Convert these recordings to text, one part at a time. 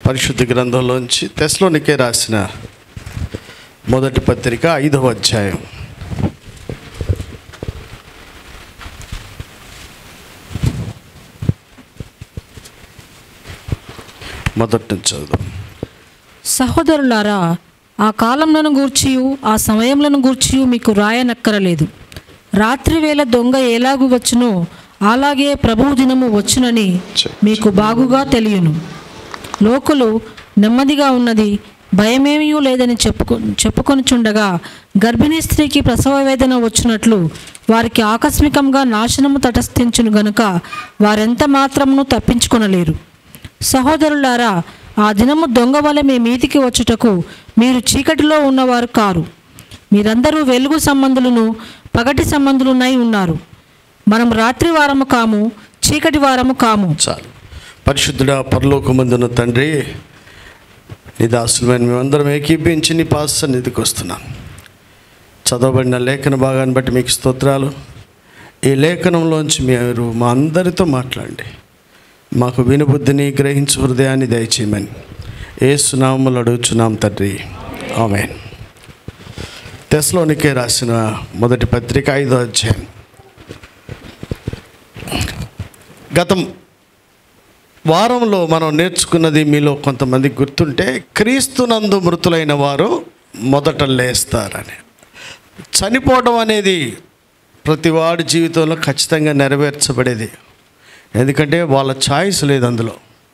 పరిశుద్ధ గ్రంథంలోంచి తెస్లోనికే రాసిన మొదటి పత్రిక ఐదవ అధ్యాయం మొదటి నుంచి చదువు సహోదరులారా ఆ కాలంలను గూర్చియు ఆ సమయములను గూర్చియు మీకు రాయనక్కరలేదు రాత్రి వేళ దొంగ ఎలాగు వచ్చునో అలాగే ప్రభువు దినము వచ్చునని మీకు బాగుగా తెలియను లోకులు నెమ్మదిగా ఉన్నది భయమేమీ లేదని చెప్పుకొ చెప్పుకొనుచుండగా గర్భిణీ స్త్రీకి ప్రసవ వేదన వచ్చినట్లు వారికి ఆకస్మికంగా నాశనము తటస్థించును గనుక వారెంత మాత్రమును తప్పించుకొనలేరు సహోదరులారా ఆ దినము దొంగ వలె మీ మీదికి వచ్చుటకు మీరు చీకటిలో ఉన్నవారు కారు మీరందరూ వెలుగు సంబంధులను పగటి సంబంధులునై ఉన్నారు మనం రాత్రి వారము కాము చీకటి వారము కాము చాలు పరిశుద్ధుడా పరలోకమందున తండ్రి నీ దాసులమైన మేమందరం ఏకీపించి నీ పాస్ సన్నిధికి వస్తున్నాం చదవబడిన లేఖన భాగాన్ని బట్టి మీకు స్తోత్రాలు ఈ లేఖనంలోంచి మీరు మా అందరితో మాట్లాడండి మాకు వినుబుద్ధిని గ్రహించు హృదయాన్ని దయచేయమని ఏ సునాములు అడుగుచున్నాం తండ్రి ఆమె తెస్లోనికే రాసిన మొదటి పత్రిక ఐదో అధ్యాయం గతం వారంలో మనం నేర్చుకున్నది మీలో కొంతమంది గుర్తుంటే క్రీస్తునందు మృతులైన వారు మొదట లేస్తారని చనిపోవడం అనేది ప్రతి వాడి జీవితంలో ఖచ్చితంగా నెరవేర్చబడేది ఎందుకంటే వాళ్ళ ఛాయిస్ లేదు అందులో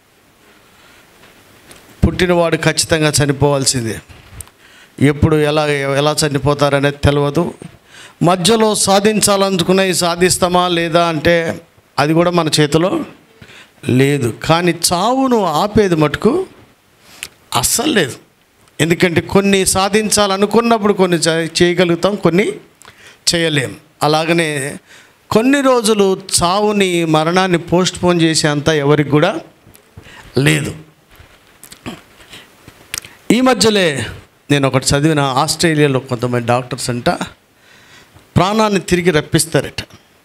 పుట్టినవాడు ఖచ్చితంగా చనిపోవాల్సిందే ఎప్పుడు ఎలా ఎలా చనిపోతారనేది తెలియదు మధ్యలో సాధించాలనుకున్నవి సాధిస్తామా లేదా అంటే అది కూడా మన చేతిలో లేదు కానీ చావును ఆపేది మటుకు అస్సలు లేదు ఎందుకంటే కొన్ని సాధించాలనుకున్నప్పుడు కొన్ని చే- చేయగలుగుతాం కొన్ని చేయలేం అలాగనే కొన్ని రోజులు చావుని మరణాన్ని పోస్ట్ పోన్ చేసేంత ఎవరికి కూడా లేదు ఈ మధ్యలే నేను ఒకటి చదివిన ఆస్ట్రేలియాలో కొంతమంది డాక్టర్స్ అంట ప్రాణాన్ని తిరిగి రప్పిస్తారట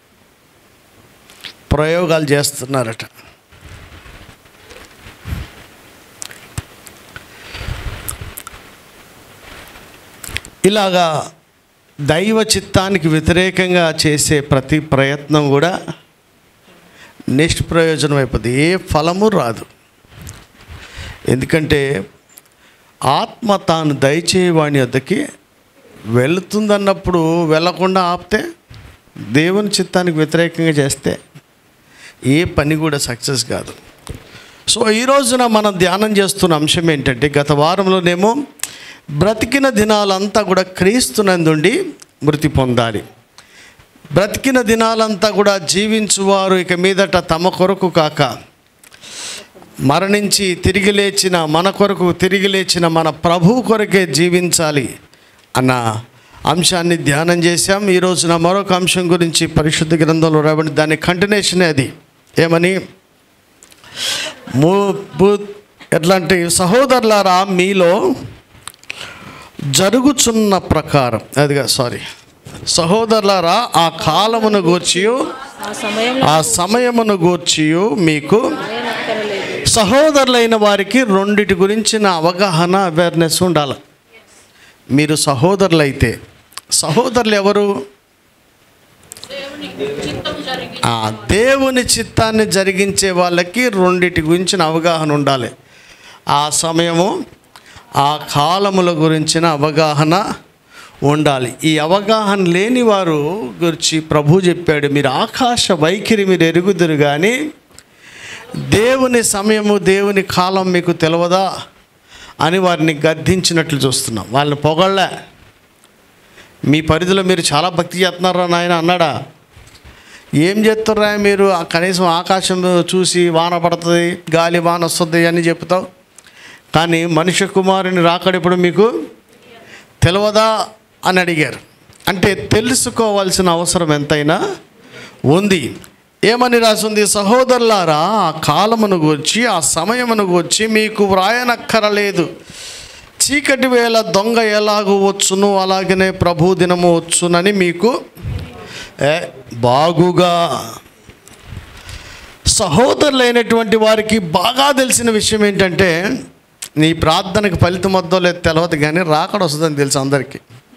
ప్రయోగాలు చేస్తున్నారట ఇలాగా దైవ చిత్తానికి వ్యతిరేకంగా చేసే ప్రతి ప్రయత్నం కూడా నెక్స్ట్ ప్రయోజనం అయిపోతుంది ఏ ఫలము రాదు ఎందుకంటే ఆత్మ తాను దయచేయవాణి వద్దకి వెళుతుందన్నప్పుడు వెళ్ళకుండా ఆపితే దేవుని చిత్తానికి వ్యతిరేకంగా చేస్తే ఏ పని కూడా సక్సెస్ కాదు సో ఈ రోజున మనం ధ్యానం చేస్తున్న అంశం ఏంటంటే గత వారంలోనేమో బ్రతికిన దినాలంతా కూడా క్రీస్తునందుండి మృతి పొందాలి బ్రతికిన దినాలంతా కూడా జీవించువారు ఇక మీదట తమ కొరకు కాక మరణించి తిరిగి లేచిన మన కొరకు తిరిగి లేచిన మన ప్రభు కొరకే జీవించాలి అన్న అంశాన్ని ధ్యానం చేశాం ఈ రోజున మరొక అంశం గురించి పరిశుద్ధ గ్రంథంలో రాబడి దాని కంటిన్యూషనే అది ఏమని మూ భూ- ఎట్లాంటి సహోదరులారా మీలో జరుగుచున్న ప్రకారం అదిగా సారీ సహోదరులారా ఆ కాలమును గూర్చియు ఆ సమయం ఆ సమయమును గూర్చియు మీకు సహోదరులైన వారికి రెండిటి గురించిన అవగాహన అవేర్నెస్ ఉండాలి మీరు సహోదరులైతే సహోదరులు ఎవరు ఆ దేవుని చిత్తాన్ని జరిగించే వాళ్ళకి రెండిటి గురించిన అవగాహన ఉండాలి ఆ సమయము ఆ కాలముల గురించిన అవగాహన ఉండాలి ఈ అవగాహన లేని వారు గురించి ప్రభు చెప్పాడు మీరు ఆకాశ వైఖరి మీరు ఎరుగుదురు కానీ దేవుని సమయము దేవుని కాలం మీకు తెలియదా అని వారిని గద్దించినట్లు చూస్తున్నాం వాళ్ళని పొగళ్ళ మీ పరిధిలో మీరు చాలా భక్తి చేస్తున్నారా నాయన అన్నాడా ఏం చేస్తున్నారా మీరు ఆ కనీసం ఆకాశం చూసి వాన పడుతుంది గాలి వాన వస్తుంది అని చెప్తావు కానీ మనుష్య కుమారుని రాకడప్పుడు మీకు తెలియదా అని అడిగారు అంటే తెలుసుకోవాల్సిన అవసరం ఎంతైనా ఉంది ఏమని రాసింది సహోదరులారా ఆ కాలమును గూర్చి ఆ సమయమును గూర్చి మీకు వ్రాయనక్కరలేదు చీకటి వేళ దొంగ ఎలాగూ వచ్చును అలాగనే ప్రభు దినము వచ్చునని మీకు ఏ, బాగుగా సహోదరులైనటువంటి వారికి బాగా తెలిసిన విషయం ఏంటంటే నీ ప్రార్థనకు ఫలితం వద్దో లేదు తెలియదు కానీ రాకడ వస్తుందని తెలుసు అందరికీ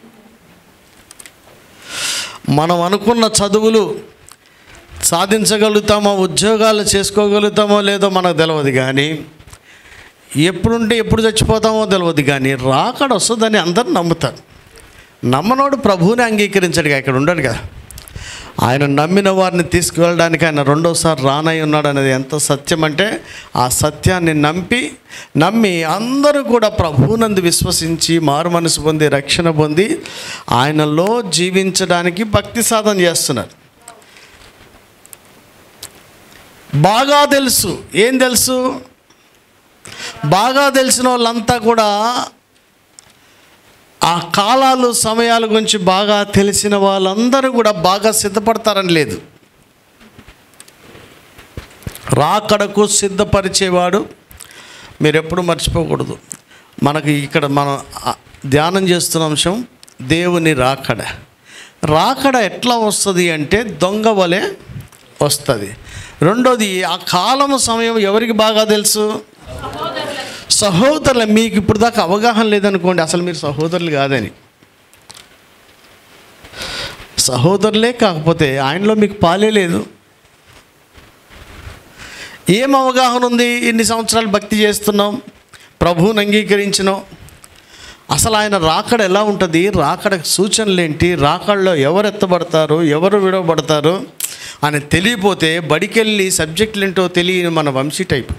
మనం అనుకున్న చదువులు సాధించగలుగుతామో ఉద్యోగాలు చేసుకోగలుగుతామో లేదో మనకు తెలియదు కానీ ఎప్పుడుంటే ఎప్పుడు చచ్చిపోతామో తెలియదు కానీ రాకడ వస్తుందని అందరు నమ్ముతారు నమ్మనోడు ప్రభువుని అంగీకరించాడు ఇక్కడ ఉండడు కదా ఆయన నమ్మిన వారిని తీసుకువెళ్ళడానికి ఆయన రెండోసారి రానై ఉన్నాడు అనేది ఎంత సత్యం అంటే ఆ సత్యాన్ని నమ్మి నమ్మి అందరూ కూడా ప్రభువునందు విశ్వసించి మారు మనసు పొంది రక్షణ పొంది ఆయనలో జీవించడానికి భక్తి సాధన చేస్తున్నారు బాగా తెలుసు ఏం తెలుసు బాగా తెలిసిన వాళ్ళంతా కూడా ఆ కాలాలు సమయాల గురించి బాగా తెలిసిన వాళ్ళందరూ కూడా బాగా సిద్ధపడతారని లేదు రాకడకు సిద్ధపరిచేవాడు మీరు ఎప్పుడు మర్చిపోకూడదు మనకి ఇక్కడ మనం ఆ ధ్యానం చేస్తున్న అంశం దేవుని రాకడ రాకడ ఎట్లా వస్తుంది అంటే దొంగ వలె వస్తుంది రెండోది ఆ కాలము సమయం ఎవరికి బాగా తెలుసు సహోదరులు మీకు ఇప్పుడు దాకా అవగాహన లేదనుకోండి అసలు మీరు సహోదరులు కాదని సహోదరులే కాకపోతే ఆయనలో మీకు పాలే లేదు ఏం అవగాహన ఉంది ఇన్ని సంవత్సరాలు భక్తి చేస్తున్నాం ప్రభువుని అంగీకరించినాం అసలు ఆయన రాకడ ఎలా ఉంటుంది రాకడ సూచనలు ఏంటి రాకడలో ఎవరు ఎత్తబడతారు ఎవరు విడవబడతారు అని తెలియపోతే బడికెళ్ళి సబ్జెక్టులు ఏంటో తెలియని మన వంశీ టైప్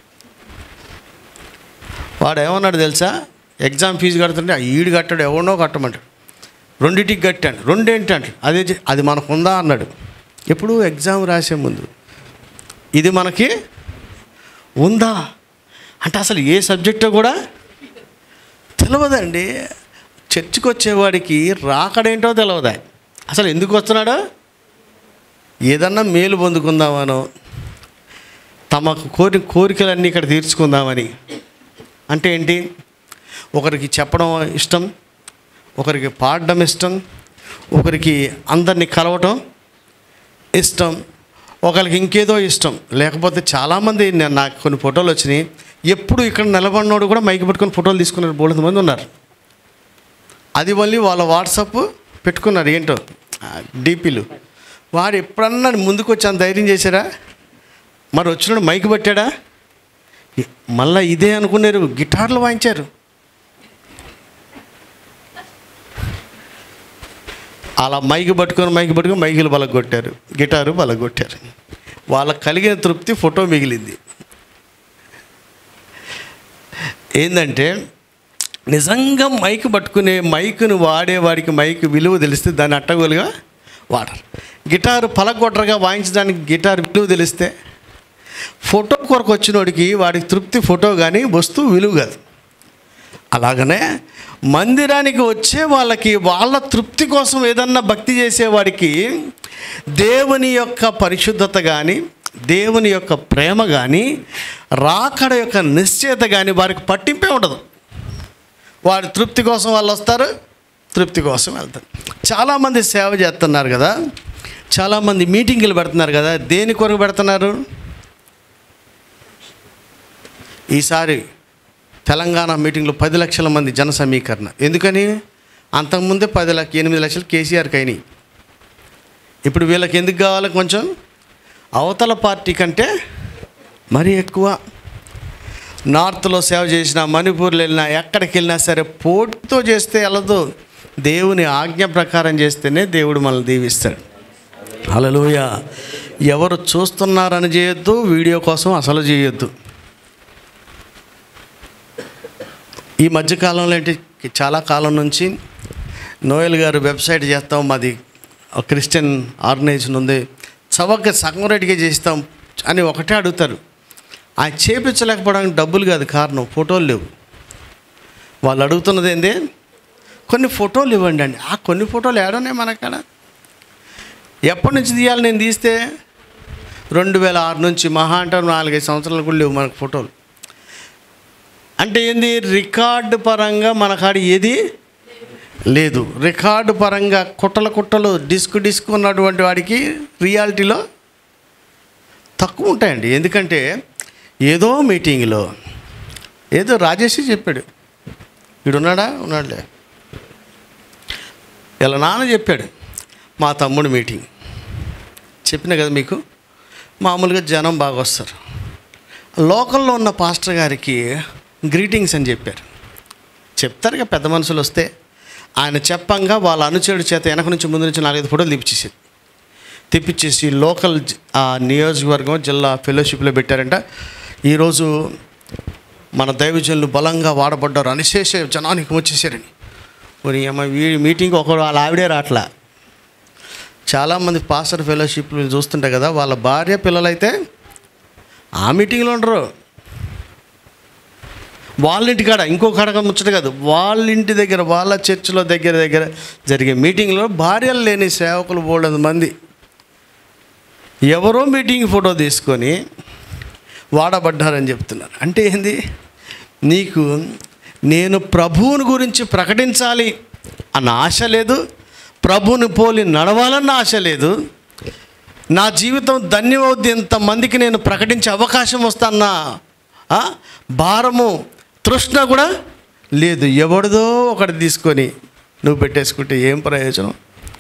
వాడు ఏమన్నాడు తెలుసా ఎగ్జామ్ ఫీజు కడుతుంటే ఆ ఈడు కట్టాడు ఎవడో కట్టమంటాడు రెండింటికి కట్టాడు రెండేంటి అంటే అదే చే- అది మనకు ఉందా అన్నాడు ఎప్పుడు ఎగ్జామ్ రాసే ముందు ఇది మనకి ఉందా అంటే అసలు ఏ సబ్జెక్టో కూడా తెలియదండి చర్చికి వచ్చేవాడికి రాకడేంటో తెలియదా అసలు ఎందుకు వస్తున్నాడో ఏదన్నా మేలు పొందుకుందామనో తమకు కోరి కోరికలన్నీ ఇక్కడ తీర్చుకుందామని అంటే ఏంటి ఒకరికి చెప్పడం ఇష్టం ఒకరికి పాడడం ఇష్టం ఒకరికి అందరినీ కలవటం ఇష్టం ఒకరికి ఇంకేదో ఇష్టం లేకపోతే చాలామంది నేను నాకు కొన్ని ఫోటోలు వచ్చినాయి ఎప్పుడు ఇక్కడ నిలబడినోడు కూడా మైకి పెట్టుకొని ఫోటోలు తీసుకున్నారు బోలెంత మంది ఉన్నారు అది మళ్ళీ వాళ్ళ వాట్సాప్ పెట్టుకున్నారు ఏంటో డీపీలు వాడు ఎప్పుడన్నా ముందుకు వచ్చి అంత ధైర్యం చేశారా మరి వచ్చినాడు మైక్ పట్టాడా మళ్ళా ఇదే అనుకున్నారు గిటార్లు వాయించారు అలా మైక్ పట్టుకొని మైక్ పట్టుకొని మైకులు బలగొట్టారు గిటారు బలగొట్టారు వాళ్ళకి కలిగిన తృప్తి ఫోటో మిగిలింది ఏంటంటే నిజంగా మైక్ పట్టుకునే మైకును వాడేవాడికి మైక్ విలువ తెలిస్తే దాన్ని అట్టగోలుగా వాడరు గిటారు పలగొట్టరుగా వాయించడానికి గిటార్ విలువ తెలిస్తే ఫోటో కొరకు వచ్చినోడికి వాడికి తృప్తి ఫోటో కానీ వస్తువు విలువ కాదు అలాగనే మందిరానికి వచ్చే వాళ్ళకి వాళ్ళ తృప్తి కోసం ఏదన్నా భక్తి చేసేవాడికి దేవుని యొక్క పరిశుద్ధత కానీ దేవుని యొక్క ప్రేమ కానీ రాకడ యొక్క నిశ్చయత కానీ వారికి పట్టింపే ఉండదు వాడి తృప్తి కోసం వాళ్ళు వస్తారు తృప్తి కోసం వెళ్తారు చాలామంది సేవ చేస్తున్నారు కదా చాలామంది మీటింగులు పెడుతున్నారు కదా దేని కొరకు పెడుతున్నారు ఈసారి తెలంగాణ మీటింగ్లో పది లక్షల మంది జన సమీకరణ ఎందుకని అంతకుముందే పది లక్ష ఎనిమిది లక్షలు కేసీఆర్కి అయినాయి ఇప్పుడు వీళ్ళకి ఎందుకు కావాలి కొంచెం అవతల పార్టీ కంటే మరీ ఎక్కువ నార్త్లో సేవ చేసిన మణిపూర్లో వెళ్ళినా ఎక్కడికి వెళ్ళినా సరే పోటీతో చేస్తే వెళ్ళదు దేవుని ఆజ్ఞ ప్రకారం చేస్తేనే దేవుడు మనల్ని దీవిస్తాడు హల్లెలూయ ఎవరు చూస్తున్నారని చేయొద్దు వీడియో కోసం అసలు చేయొద్దు ఈ మధ్యకాలంలో ఏంటి చాలా కాలం నుంచి నోయల్ గారు వెబ్సైట్ చేస్తాం మాది ఒక క్రిస్టియన్ ఆర్గనైజేషన్ ఉంది చవక సగం రేటుకే చేస్తాం అని ఒకటే అడుగుతారు ఆయన చేపించలేకపోవడానికి డబ్బులు కాదు కారణం ఫోటోలు లేవు వాళ్ళు అడుగుతున్నది ఏంది కొన్ని ఫోటోలు ఇవ్వండి అండి ఆ కొన్ని ఫోటోలు ఏడున్నాయి మనకాడ ఎప్పటి నుంచి తీయాలి నేను తీస్తే రెండు వేల ఆరు నుంచి మహా అంటే నాలుగైదు సంవత్సరాలు కూడా లేవు మనకు ఫోటోలు అంటే ఏంది రికార్డు పరంగా మన కాడ ఏది లేదు రికార్డు పరంగా కుట్టలు కుట్టలు డిస్క్ డిస్క్ ఉన్నటువంటి వాడికి రియాలిటీలో తక్కువ ఉంటాయండి ఎందుకంటే ఏదో మీటింగ్లో ఏదో రాజేష్ చెప్పాడు వీడు ఉన్నాడా ఉన్నాడులే ఇలా నాన్న చెప్పాడు మా తమ్ముడు మీటింగ్ చెప్పిన కదా మీకు మామూలుగా జనం బాగా వస్తారు లోకల్లో ఉన్న పాస్టర్ గారికి గ్రీటింగ్స్ అని చెప్పారు చెప్తారు కదా పెద్ద మనుషులు వస్తే ఆయన చెప్పంగా వాళ్ళ అనుచరుడి చేత వెనక నుంచి ముందు నుంచి నాలుగైదు ఫోటోలు తెప్పించేసేది తెప్పించేసి లోకల్ జ- ఆ నియోజకవర్గం జిల్లా ఫెలోషిప్లో పెట్టారంట ఈరోజు మన దైవజనులు బలంగా వాడబడ్డారు అనిశేష జనానికి వచ్చేసారని మరి అమ్మ వీ మీటింగ్ ఒకరు వాళ్ళ ఆవిడే రాట్లా చాలామంది పాస్టర్ ఫెలోషిప్లు చూస్తుంటాయి కదా వాళ్ళ భార్య పిల్లలైతే ఆ మీటింగ్లో ఉండరు వాళ్ళ ఇంటి కాడ ఇంకో కాడ ముచ్చట కాదు వాళ్ళ ఇంటి దగ్గర వాళ్ళ చర్చిలో దగ్గర దగ్గర జరిగే మీటింగ్లో భార్యలు లేని సేవకులు బోల్డంత మంది ఎవరో మీటింగ్ ఫోటో తీసుకొని వాడబడ్డారని చెప్తున్నారు అంటే ఏంది నీకు నేను ప్రభువుని గురించి ప్రకటించాలి అన్న ఆశ లేదు ప్రభువుని పోలి నడవాలన్న ఆశ లేదు నా జీవితం ధన్యమవుద్ది ఇంతమందికి నేను ప్రకటించే అవకాశం వస్తాన్న ఆ, భారము తృష్ణ కూడా లేదు ఎవరిదో ఒకటి తీసుకొని నువ్వు పెట్టేసుకుంటే ఏం ప్రయోజనం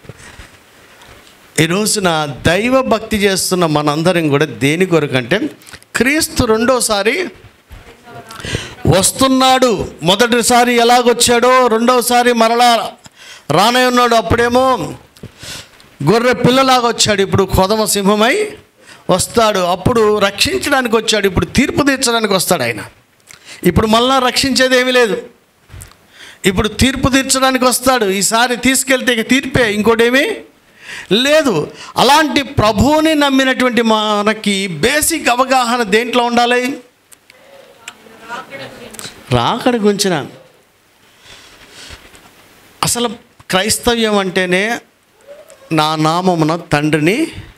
ఈ రోజున దైవ భక్తి చేస్తున్న మనందరం కూడా దేని కొరకంటే క్రీస్తు రెండోసారి వస్తున్నాడు మొదటిసారి ఎలాగొచ్చాడో రెండోసారి మరలా రానే ఉన్నాడు అప్పుడేమో గొర్రె పిల్లలాగా వచ్చాడు ఇప్పుడు కొదమ సింహమై వస్తాడు అప్పుడు రక్షించడానికి వచ్చాడు ఇప్పుడు తీర్పు తీర్చడానికి వస్తాడు ఆయన ఇప్పుడు మళ్ళా రక్షించేది ఏమీ లేదు ఇప్పుడు తీర్పు తీర్చడానికి వస్తాడు ఈసారి తీసుకెళ్తే ఇక తీర్పే ఇంకోటేమీ లేదు అలాంటి ప్రభువుని నమ్మినటువంటి మనకి బేసిక్ అవగాహన దేంట్లో ఉండాలి రాకడ గురించిన అసలు క్రైస్తవ్యం అంటేనే నా నామమున తండ్రిని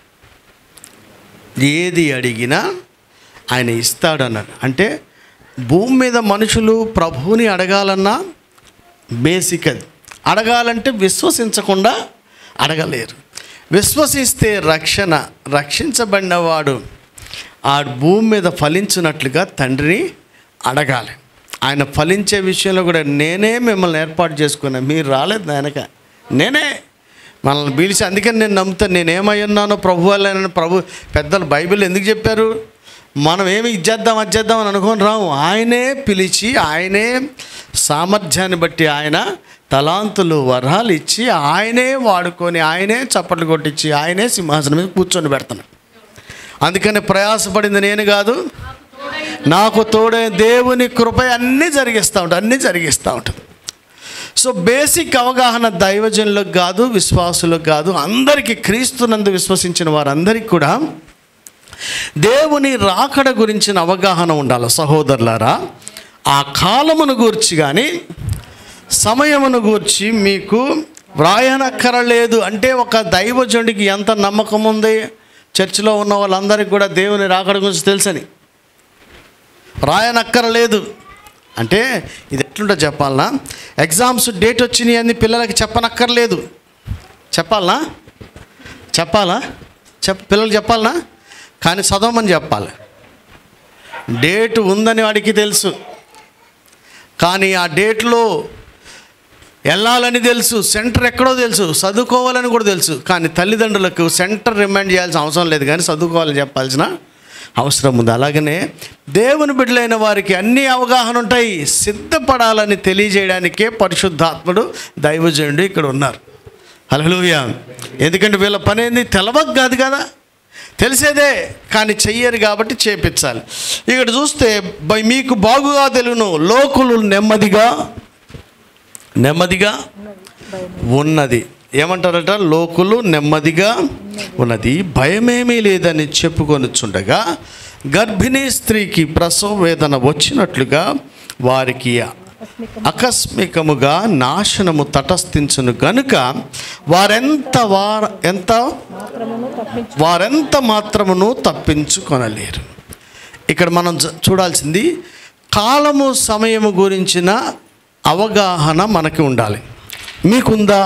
ఏది అడిగినా ఆయన ఇస్తాడు అన్నాడు అంటే భూమి మీద మనుషులు ప్రభువుని అడగాలన్నా బేసిక్ అది అడగాలంటే విశ్వసించకుండా అడగలేరు విశ్వసిస్తే రక్షణ రక్షించబడినవాడు ఆ భూమి మీద ఫలించినట్లుగా తండ్రిని అడగాలి ఆయన ఫలించే విషయంలో కూడా నేనే మిమ్మల్ని ఏర్పాటు చేసుకున్నా మీరు రాలేదు నాయనక నేనే మనల్ని పిలిచి అందుకని నేను నమ్ముతాను నేను ఏమై ఉన్నానో ప్రభు వల్ల ప్రభు పెద్దలు బైబిల్ ఎందుకు చెప్పారు మనం ఏమి ఇచ్చేద్దాం అచ్చేద్దాం అని అనుకొని రాము ఆయనే పిలిచి ఆయనే సామర్థ్యాన్ని బట్టి ఆయన తలాంతులు వరాలు ఇచ్చి ఆయనే వాడుకొని ఆయనే చప్పట్లు కొట్టించి ఆయనే సింహాసనం మీద కూర్చొని పెడుతున్నాడు అందుకని ప్రయాసపడింది నేను కాదు నాకు తోడే దేవుని కృప అన్నీ జరిగిస్తూ ఉంటుంది అన్నీ జరిగిస్తూ ఉంటుంది సో బేసిక్ అవగాహన దైవజనులకు కాదు విశ్వాసులకు కాదు అందరికీ క్రీస్తునందు విశ్వసించిన వారందరికీ కూడా దేవుని రాకడ గురించిన అవగాహన ఉండాలి సహోదరులారా ఆ కాలమును గూర్చి కానీ సమయమును గూర్చి మీకు వ్రాయనక్కరలేదు అంటే ఒక దైవజనుడికి ఎంత నమ్మకం ఉంది చర్చిలో ఉన్న వాళ్ళందరికీ కూడా దేవుని రాకడ గురించి తెలుసని రాయనక్కరలేదు అంటే ఇది ఎట్లుంటో చెప్పాలనా ఎగ్జామ్స్ డేట్ వచ్చినాయి అని పిల్లలకి చెప్పనక్కర్లేదు చెప్పాలనా చెప్పాలా చెప్ పిల్లలు చెప్పాలనా కానీ చదవమని చెప్పాలి డేట్ ఉందని వాడికి తెలుసు కానీ ఆ డేట్లో వెళ్ళాలని తెలుసు సెంటర్ ఎక్కడో తెలుసు చదువుకోవాలని కూడా తెలుసు కానీ తల్లిదండ్రులకు సెంటర్ రిమైండ్ చేయాల్సిన అవసరం లేదు కానీ చదువుకోవాలని చెప్పాల్సిన అవసరం ఉంది అలాగనే దేవుని బిడ్డలైన వారికి అన్ని అవగాహన ఉంటాయి సిద్ధపడాలని తెలియజేయడానికే పరిశుద్ధాత్ముడు దైవజనుడు ఇక్కడ ఉన్నారు హలోయ ఎందుకంటే వీళ్ళ పని ఏంది తెలవక కాదు కదా తెలిసేదే కానీ చెయ్యరు కాబట్టి చేపించాలి ఇక్కడ చూస్తే బై- మీకు బాగుగా తెలుగును లోకులు నెమ్మదిగా నెమ్మదిగా ఉన్నది ఏమంటారట లోకులు నెమ్మదిగా ఉన్నది భయమేమీ లేదని చెప్పుకొనిచుండగా గర్భిణీ స్త్రీకి ప్రసవ వేదన వచ్చినట్లుగా వారికి ఆకస్మికముగా నాశనము తటస్థించును గనుక వారెంత వార ఎంత వారెంత మాత్రమును తప్పించుకొనలేరు ఇక్కడ మనం చ- చూడాల్సింది కాలము సమయము గురించిన అవగాహన మనకి ఉండాలి మీకుందా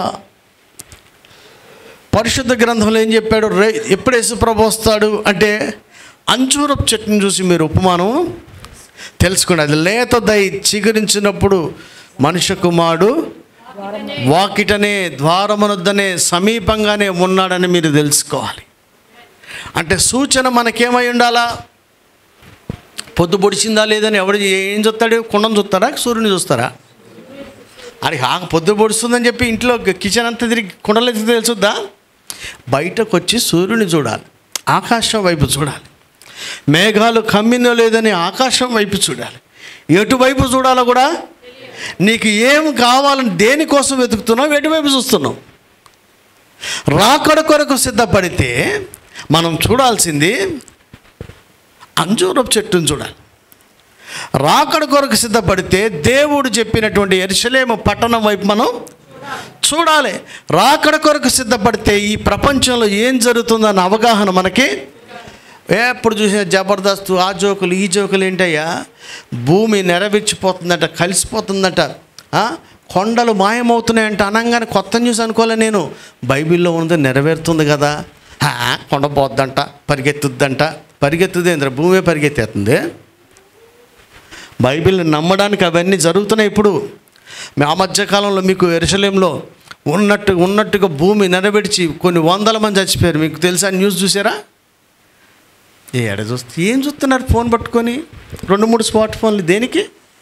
పరిశుద్ధ గ్రంథంలో ఏం చెప్పాడు రే ఎప్పుడు యేసుప్రభు వస్తాడు అంటే అంజూరపు చెట్టుని చూసి మీరు ఉపమానం తెలుసుకోండి అది లేత దై చిగురించినప్పుడు మనుష్య కుమారుడు వాకిటనే ద్వారమునొద్దనే సమీపంగానే ఉన్నాడని మీరు తెలుసుకోవాలి అంటే సూచన మనకేమై ఉండాలా పొద్దు పొడిచిందా లేదని ఎవడు ఏం చూస్తాడు కుండను చూస్తారా సూర్యుని చూస్తారా అది ఆక పొద్దు పొడుస్తుందని చెప్పి ఇంట్లో కిచెన్ అంతా తిరిగి కుండలు ఎత్తి తెలుసుద్దా బయటకు వచ్చి సూర్యుని చూడాలి ఆకాశం వైపు చూడాలి మేఘాలు కమ్మినో లేదని ఆకాశం వైపు చూడాలి ఎటువైపు చూడాలో కూడా నీకు ఏం కావాలని దేనికోసం వెతుకుతున్నావు ఎటువైపు చూస్తున్నావు రాకడ కొరకు సిద్ధపడితే మనం చూడాల్సింది అంజూరపు చెట్టును చూడాలి రాకడ కొరకు సిద్ధపడితే దేవుడు చెప్పినటువంటి ఎరుసలేము పట్టణం వైపు మనం చూడాలి రాకడ కొరకు సిద్ధపడితే ఈ ప్రపంచంలో ఏం జరుగుతుందన్న అవగాహన మనకి ఎప్పుడు చూసిన జబర్దస్త్ ఆ జోకులు ఈ జోకులు ఏంటయ్యా భూమి నెరవేర్చిపోతుందట కలిసిపోతుందట ఆ? కొండలు మాయమవుతున్నాయంట అనగానే కొత్త న్యూస్ అనుకోలే నేను బైబిల్లో ఉన్నది నెరవేరుతుంది కదా ఆ, కొండ పోద్దంట పరిగెత్తుద్దంట పరిగెత్తుదేంద్ర భూమే పరిగెత్తేస్తుంది బైబిల్ని నమ్మడానికి అవన్నీ జరుగుతున్నాయి ఇప్పుడు ఆ మధ్యకాలంలో మీకు ఎరుసలేంలో ఉన్నట్టు ఉన్నట్టుగా భూమి నెరవేర్చి కొన్ని వందల మంది చచ్చిపోయారు మీకు తెలుసా న్యూస్ చూసారా ఏ ఎడ చూస్తే ఏం చూస్తున్నారు ఫోన్ పట్టుకొని రెండు మూడు స్మార్ట్ ఫోన్లు దేనికి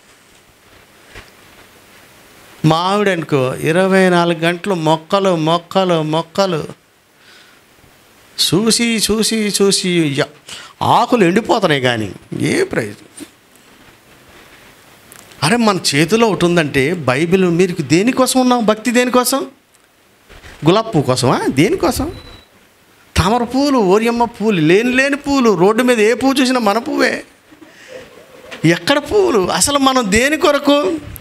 మా ఆవిడ అనుకో ఇరవై నాలుగు గంటలు మొక్కలు మొక్కలు మొక్కలు చూసి చూసి చూసి య- ఆకులు ఎండిపోతున్నాయి కానీ ఏ ప్రయోజనం అరే మన చేతిలో ఒకటి ఉందంటే బైబిల్ మీరు దేనికోసం ఉన్నాం భక్తి దేనికోసం గులాబ్ పువ్వు కోసమా దేనికోసం తామర పూలు ఓరియమ్మ పూలు లేని లేని పూలు రోడ్డు మీద ఏ పువ్వు చూసినా మన పువ్వే ఎక్కడ పువ్వులు అసలు మనం దేని కొరకు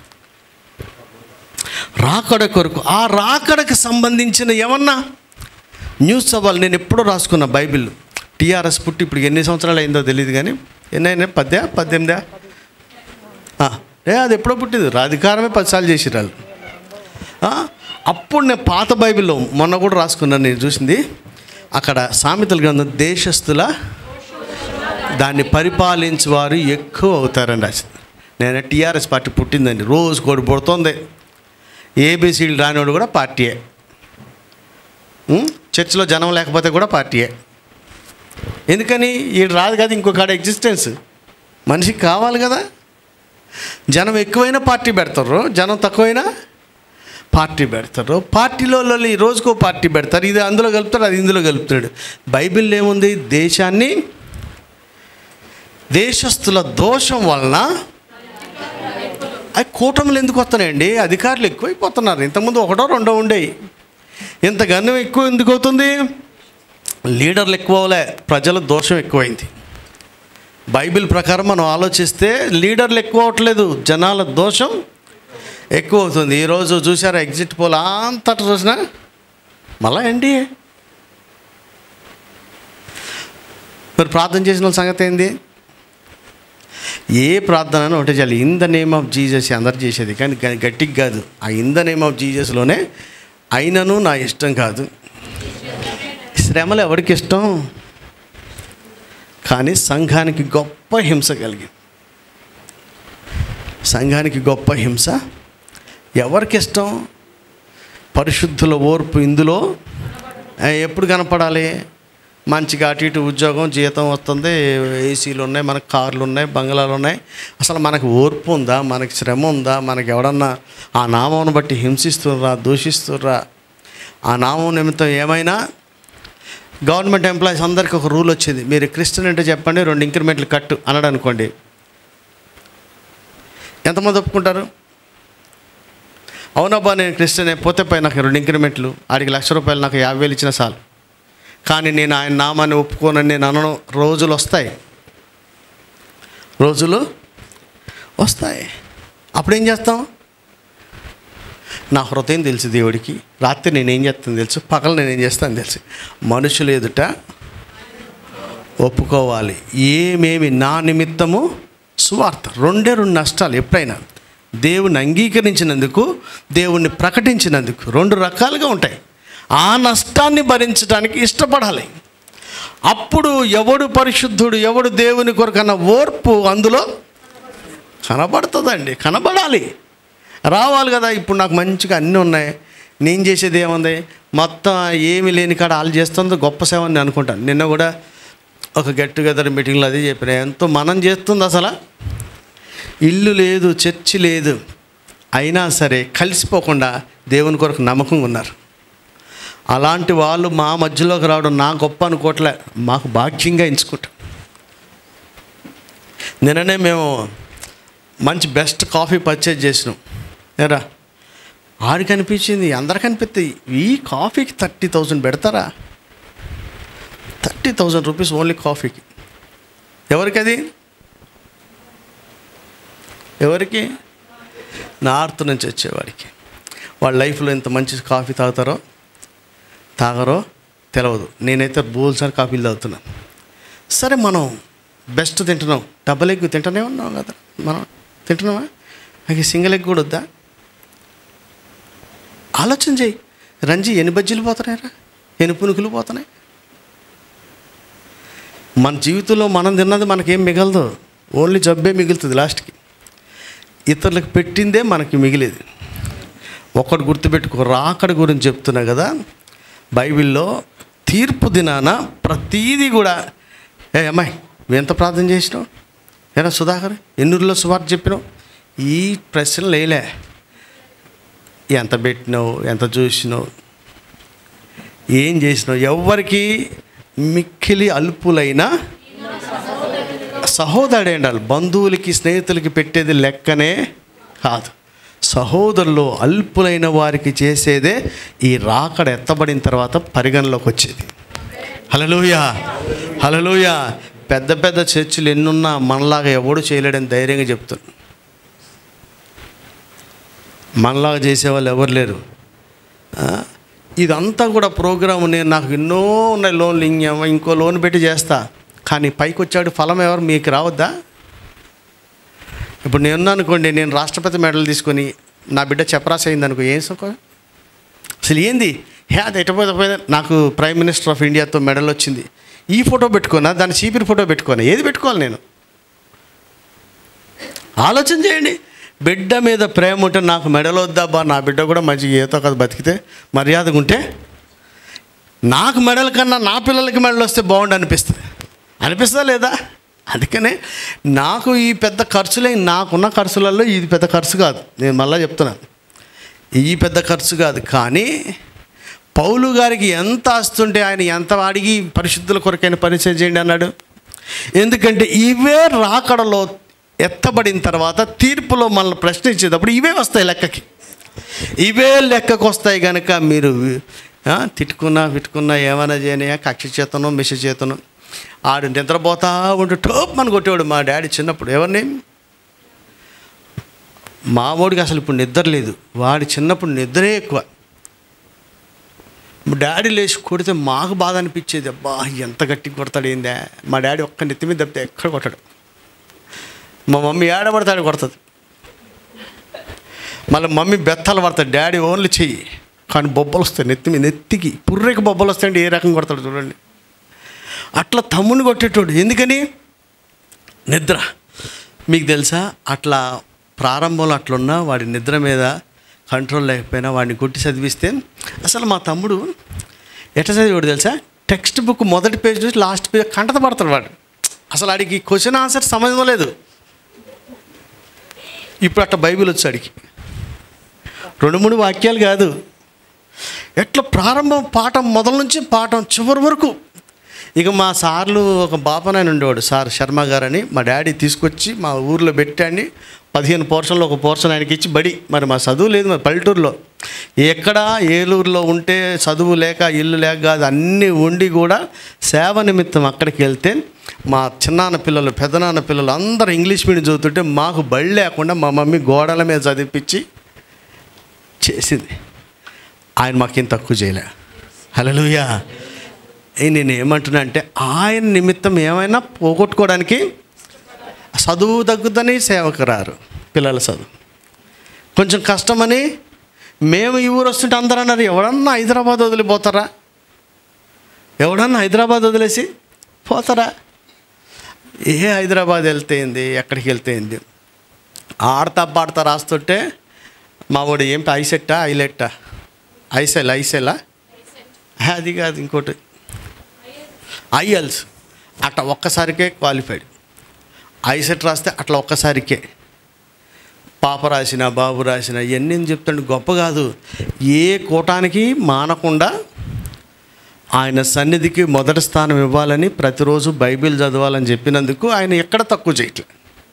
రాకడ కొరకు ఆ రాకడకు సంబంధించిన ఏమన్నా న్యూస్ చదవాలి నేను ఎప్పుడో రాసుకున్న బైబిల్ టీఆర్ఎస్ పుట్టి ఇప్పుడు ఎన్ని సంవత్సరాలు అయిందో తెలియదు కానీ ఎన్ని అయినాయి పద్దా పద్దెనిమిదా ఆ, ఏ అది ఎప్పుడో పుట్టింది అధికారమే పదిసార్లు చేసిరు వాళ్ళు ఆ, అప్పుడు నేను పాత బైబిల్లో మొన్న కూడా రాసుకున్నాను నేను చూసింది అక్కడ సామెతల గ్రంథం దేశస్థుల దాన్ని పరిపాలించే వారు ఎక్కువ అవుతారని రాసింది నేను టీఆర్ఎస్ పార్టీ పుట్టిందండి రోజు కోడి పుడుతుంది ఏబీసీలు రానివాడు కూడా పార్టీయే ఉం? చర్చిలో జనం లేకపోతే కూడా పార్టీయే ఎందుకని ఈడు రాదు కదా ఇంకొక ఎగ్జిస్టెన్స్ మనిషికి కావాలి కదా జనం ఎక్కువైనా పార్టీ పెడతారు జనం తక్కువైనా పార్టీ పెడతారు పార్టీలో లొల్లి రోజుకో పార్టీ పెడతారు ఇది అందులో కలుపుతాడు అది ఇందులో కలుపుతాడు బైబిల్ ఏముంది దేశాన్ని దేశస్తుల దోషం వలన అవి కూటములు ఎందుకు వస్తున్నాయండి అధికారులు ఎక్కువైపోతున్నారు ఇంతకుముందు ఒకటో రెండో ఉండేవి ఇంత గన్నం ఎక్కువ ఎందుకు అవుతుంది లీడర్లు ఎక్కువ అవలే ప్రజల దోషం ఎక్కువైంది బైబిల్ ప్రకారం మనం ఆలోచిస్తే లీడర్లు ఎక్కువ అవట్లేదు జనాల దోషం ఎక్కువ అవుతుంది ఈరోజు చూసారా ఎగ్జిట్ పోల్ అంతటా చూసినా మళ్ళా ఎన్డీఏ మరి ప్రార్థన చేసిన వాళ్ళ సంగతి ఏంది ఏ ప్రార్థన అని ఒకటే చేయాలి in the name of Jesus అందరు చేసేది కానీ గ- గట్టికి కాదు ఆ ఇన్ ద నేమ్ ఆఫ్ జీజస్లోనే అయినను నా ఇష్టం కాదు శ్రమలు ఎవరికి ఇష్టం కానీ సంఘానికి గొప్ప హింస కలిగింది సంఘానికి గొప్ప హింస ఎవరికి ఇష్టం పరిశుద్ధుల ఓర్పు ఇందులో ఆ, ఎప్పుడు కనపడాలి మంచిగా అటు ఇటు ఉద్యోగం జీతం వస్తుంది ఏసీలు ఉన్నాయి మనకు కార్లు ఉన్నాయి బంగ్లాలు ఉన్నాయి అసలు మనకు ఓర్పు ఉందా మనకి శ్రమ ఉందా మనకి ఎవడన్నా ఆ నామం బట్టి హింసిస్తుర్రా దూషిస్తుర్రా ఆ నామం నిమిత్తం ఏమైనా గవర్నమెంట్ ఎంప్లాయీస్ అందరికీ ఒక రూల్ వచ్చేది మీరు క్రిస్టియన్ అంటే చెప్పండి రెండు ఇంక్రిమెంట్లు కట్టు అన్నాడు అనుకోండి ఎంతమంది ఒప్పుకుంటారు అవునబ్బా నేను క్రిస్టియన్ పోతే పై నాకు రెండు ఇంక్రిమెంట్లు ఆడికి లక్ష రూపాయలు నాకు యాభై వేలు ఇచ్చిన చాలు కానీ నేను ఆయన నామాన్ని ఒప్పుకోనని నేను అనను రోజులు వస్తాయి రోజులు వస్తాయి అప్పుడు ఏం చేస్తాం నా హృదయం తెలుసు దేవుడికి రాత్రి నేను ఏం చేస్తాను తెలుసు పగలు నేను ఏం చేస్తాను తెలుసు మనుషులు ఎదుట ఒప్పుకోవాలి ఏమేమి నా నిమిత్తము సువార్త రెండే రెండు నష్టాలు ఎప్పుడైనా దేవుని అంగీకరించినందుకు దేవుణ్ణి ప్రకటించినందుకు రెండు రకాలుగా ఉంటాయి ఆ నష్టాన్ని భరించడానికి ఇష్టపడాలి అప్పుడు ఎవడు పరిశుద్ధుడు ఎవడు దేవుని కొరకన్న ఓర్పు అందులో కనబడుతుందండి కనబడాలి రావాలి కదా ఇప్పుడు నాకు మంచిగా అన్నీ ఉన్నాయి నేను చేసేది ఏముంది మొత్తం ఏమీ లేని కాడ వాళ్ళు చేస్తుందో గొప్ప సేవ అని నేను అనుకుంటాను నిన్న కూడా ఒక గెట్ టుగెదర్ మీటింగ్లో అది చెప్పిన ఎంతో మనం చేస్తుంది అసలు ఇల్లు లేదు చర్చి లేదు అయినా సరే కలిసిపోకుండా దేవుని కొరకు నమ్మకంగా ఉన్నారు అలాంటి వాళ్ళు మా మధ్యలోకి రావడం నా గొప్ప అనుకోవట్లే మాకు భాగ్యంగా ఎంచుకుంటాం నిన్ననే మేము మంచి బెస్ట్ కాఫీ పర్చేజ్ చేసినాం ఎరా ఆడికి అనిపించింది అందరికి అనిపిస్తాయి ఈ కాఫీకి థర్టీ థౌజండ్ పెడతారా థర్టీ థౌజండ్ రూపీస్ ఓన్లీ కాఫీకి ఎవరికి అది ఎవరికి నార్త్ నుంచి వచ్చేవాడికి వాళ్ళ లైఫ్లో ఇంత మంచి కాఫీ తాగుతారో తాగరో తెలియదు నేనైతే బోల్సారి కాఫీలు తాగుతున్నాను సరే మనం బెస్ట్ తింటున్నాం డబల్ ఎగ్ తింటూనే ఉన్నాం కదా మనం తింటున్నామా నాకు సింగిల్ ఎగ్ కూడా వద్దా ఆలోచన చేయి రంజీ ఎన్ని బజ్జీలు పోతున్నాయిరా ఎన్ని పునుకులు పోతున్నాయి మన జీవితంలో మనం తిన్నది మనకేం మిగలదు ఓన్లీ జబ్బే మిగులుతుంది లాస్ట్కి ఇతరులకు పెట్టిందే మనకి మిగిలేది ఒకటి గుర్తుపెట్టుకో రాకడ గురించి చెప్తున్నా కదా బైబిల్లో తీర్పు దినాన ప్రతీది కూడా ఏ అమ్మాయి నువ్వు ఎంత ప్రార్థన చేసినావు ఏరా సుధాకర్ ఎన్నూరులో సువార్త చెప్పినావు ఈ ప్రశ్న లేలే ఎంత పెట్టినావు ఎంత చూసినావు ఏం చేసినావు ఎవరికి మిక్కిలి అల్పులైన సహోదరుడే ఉండాలి బంధువులకి స్నేహితులకి పెట్టేది లెక్కనే కాదు సహోదరులు అల్పులైన వారికి చేసేదే ఈ రాకడ ఎత్తబడిన తర్వాత పరిగణలోకి వచ్చేది హలలుయ హలలుయ పెద్ద పెద్ద చర్చిలు ఎన్నున్నా మనలాగా ఎవడు చేయలేడని ధైర్యంగా చెప్తాను మనలాగా చేసేవాళ్ళు ఎవరు లేరు ఆ, ఇదంతా కూడా ప్రోగ్రామ్ నేను నాకు ఎన్నో ఉన్నాయి లోన్లు ఇంకేమో ఇంకో లోన్ పెట్టి చేస్తా కానీ పైకి వచ్చాడు ఫలం ఎవరు మీకు రావద్దా ఇప్పుడు నేను అనుకోండి నేను రాష్ట్రపతి మెడల్ తీసుకొని నా బిడ్డ చెప్పరాసి అయింది అనుకో ఏం సుఖం అసలు ఏంది హే అది ఎట్టపోతే పోయింది నాకు ప్రైమ్ మినిస్టర్ ఆఫ్ ఇండియాతో మెడల్ వచ్చింది ఈ ఫోటో పెట్టుకోనా దాని చీపిరి ఫోటో పెట్టుకోనా ఏది పెట్టుకోవాలి నేను ఆలోచన చేయండి బిడ్డ మీద ప్రేమ ఉంటే నాకు మెడల్ వద్దాబా నా బిడ్డ కూడా మంచిగా ఏతో కదా బతికితే మర్యాదగా ఉంటే నాకు మెడల్ కన్నా నా పిల్లలకి మెడల్ వస్తే బాగుండు అనిపిస్తుంది అనిపిస్తుందా లేదా అందుకనే నాకు ఈ పెద్ద ఖర్చులే నాకున్న ఖర్చులలో ఇది పెద్ద ఖర్చు కాదు నేను మళ్ళీ చెప్తున్నాను ఈ పెద్ద ఖర్చు కాదు కానీ పౌలు గారికి ఎంత ఆస్తుంటే ఆయన ఎంత అడిగి పరిశుద్ధుల కొరకైన పరిచయం చేయండి అన్నాడు ఎందుకంటే ఇవే రాకడలో ఎత్తబడిన తర్వాత తీర్పులో మనల్ని ప్రశ్నించేటప్పుడు ఇవే వస్తాయి లెక్కకి ఇవే లెక్కకు వస్తాయి కనుక మీరు ఆ, తిట్టుకున్నా విట్టుకున్నా ఏమైనా చేయని కక్ష చేతను మిష చేతను ఆడు నిద్రపోతా ఉంటే టోప్ మన కొట్టేవాడు మా డాడీ చిన్నప్పుడు ఎవరిని మా వాడికి అసలు ఇప్పుడు నిద్ర లేదు వాడి చిన్నప్పుడు నిద్రే ఎక్కువ మా డాడీ లేచి కొడితే మాకు బాధ అనిపించేది అబ్బా ఎంత గట్టి కొడతాడు ఏందే మా డాడీ ఒక్క నెత్తి మీద తప్పితే ఎక్కడ కొట్టాడు మా మమ్మీ ఏడబడతాడు కొడుతుంది మళ్ళీ మమ్మీ బెత్తాలు పడతాడు డాడీ ఓన్లీ చెయ్యి కానీ బొబ్బలు వస్తాయి నెత్తి మీద నెత్తికి పుర్రెకి బొబ్బలు వస్తాయండి ఏ రకం కొడతాడు చూడండి అట్లా తమ్ముని కొట్టేటోడు ఎందుకని నిద్ర మీకు తెలుసా అట్లా ప్రారంభంలో అట్లున్నా వాడి నిద్ర మీద కంట్రోల్ లేకపోయినా వాడిని కొట్టి చదివిస్తే అసలు మా తమ్ముడు ఎట్లా చదివాడు తెలుసా టెక్స్ట్ బుక్ మొదటి పేజ్ నుంచి లాస్ట్ పేజ్ కంటత పడతాడు వాడు అసలు ఆడికి క్వశ్చన్ ఆన్సర్ సంబంధం లేదు ఇప్పుడు అట్లా బైబిల్ వచ్చి ఆడికి రెండు మూడు వాక్యాలు కాదు ఎట్లా ప్రారంభం పాఠం మొదల నుంచి పాఠం చివరి వరకు ఇక మా సార్లు ఒక బాపనాయన ఉండేవాడు సార్ శర్మ గారని మా డాడీ తీసుకొచ్చి మా ఊర్లో పెట్టండి పదిహేను పోర్షన్లో ఒక పోర్షన్ ఆయనకి ఇచ్చి బడి మరి మా చదువు లేదు మరి పల్లెటూరులో ఎక్కడ ఏలూరులో ఉంటే చదువు లేక ఇల్లు లేక కాదు అన్నీ ఉండి కూడా సేవ నిమిత్తం అక్కడికి వెళ్తే మా చిన్నాన్న పిల్లలు పెద్దనాన్న పిల్లలు అందరూ ఇంగ్లీష్ మీడియం చదువుతుంటే మాకు బడి లేకుండా మా మమ్మీ గోడల మీద చదివిపించి చేసింది ఆయన మాకేం తక్కువ చేయలే హలోయా నేను ఏమంటున్నా అంటే ఆయన నిమిత్తం ఏమైనా పోగొట్టుకోవడానికి చదువు తగ్గుదని సేవకు రారు పిల్లల చదువు కొంచెం కష్టమని మేము ఈ ఊరు వస్తుంటే అందరూ అన్నారు ఎవడన్నా హైదరాబాద్ వదిలిపోతారా ఎవడన్నా హైదరాబాద్ వదిలేసి పోతారా ఏ హైదరాబాద్ వెళ్తే ఏంది ఎక్కడికి వెళ్తే ఏంది ఆడతా పాడతా రాస్తుంటే మా వాడు ఏంటి ఐసెట్టా ఐలెట్టా ఐసెల్ ఐసెలా అది కాదు ఇంకోటి ఐఎల్స్ అట్లా ఒక్కసారికే క్వాలిఫైడ్ ఐసెట్ రాస్తే అట్లా ఒక్కసారికే పాప రాసిన బాబు రాసిన ఇవన్నీ ఏం చెప్తాడు గొప్ప కాదు ఏ కూటానికి మానకుండా ఆయన సన్నిధికి మొదటి స్థానం ఇవ్వాలని ప్రతిరోజు బైబిల్ చదవాలని చెప్పినందుకు ఆయన ఎక్కడ తక్కువ చేయట్లే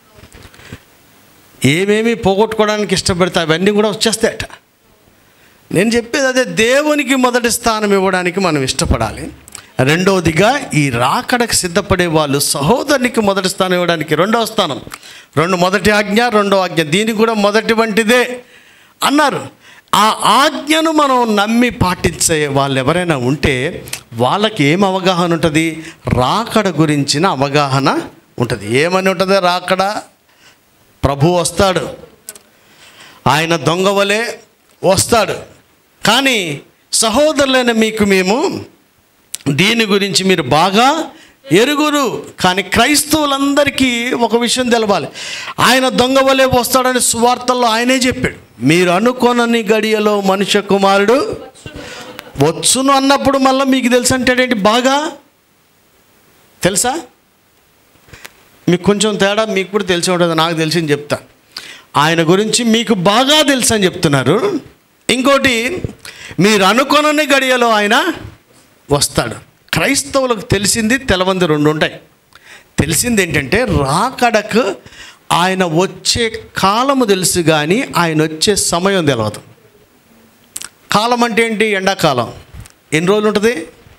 ఏమేమి పోగొట్టుకోవడానికి ఇష్టపడితే అవన్నీ కూడా వచ్చేస్తాయట నేను చెప్పేది అదే దేవునికి మొదటి స్థానం ఇవ్వడానికి మనం ఇష్టపడాలి రెండవదిగా ఈ రాకడకు సిద్ధపడే వాళ్ళు సహోదరునికి మొదటి స్థానం ఇవ్వడానికి రెండవ స్థానం రెండు మొదటి ఆజ్ఞ రెండో ఆజ్ఞ దీనికి కూడా మొదటి వంటిదే అన్నారు ఆ ఆజ్ఞను మనం నమ్మి పాటించే వాళ్ళు ఎవరైనా ఉంటే వాళ్ళకి ఏం అవగాహన ఉంటుంది రాకడ గురించిన అవగాహన ఉంటుంది ఏమని ఉంటుంది రాకడ ప్రభు వస్తాడు ఆయన దొంగ వలె వస్తాడు కానీ సహోదరులైన మీకు మేము దీని గురించి మీరు బాగా ఎరుగురు కానీ క్రైస్తవులందరికీ ఒక విషయం తెలవాలి ఆయన దొంగ వలె వస్తాడని సువార్తల్లో ఆయనే చెప్పాడు మీరు అనుకోనని గడియలో మనుష్య కుమారుడు వచ్చును అన్నప్పుడు మళ్ళీ మీకు తెలుసు అంటాడేంటి బాగా తెలుసా మీకు కొంచెం తేడా మీకు కూడా తెలిసి ఉంటుంది నాకు తెలిసింది చెప్తా ఆయన గురించి మీకు బాగా తెలుసు అని చెప్తున్నారు ఇంకోటి మీరు అనుకొనని గడియలో ఆయన వస్తాడు క్రైస్తవులకు తెలిసింది తెలవంది రెండు ఉంటాయి తెలిసింది ఏంటంటే రాకడకు ఆయన వచ్చే కాలము తెలుసు కానీ ఆయన వచ్చే సమయం తెలియదు కాలం అంటే ఏంటి ఎండాకాలం ఎన్ని రోజులు ఉంటుంది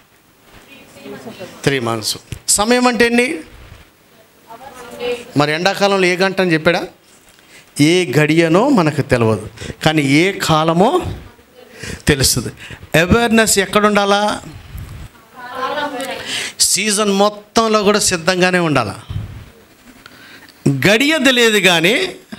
త్రీ మంత్స్ సమయం అంటే ఎన్ని మరి ఎండాకాలంలో ఏ గంట అని చెప్పాడా ఏ గడియనో మనకు తెలియదు కానీ ఏ కాలమో తెలుస్తుంది అవేర్నెస్ ఎక్కడ ఉండాలా సీజన్ మొత్తంలో కూడా సిద్ధంగానే ఉండాలి గడియ తెలియదు కానీ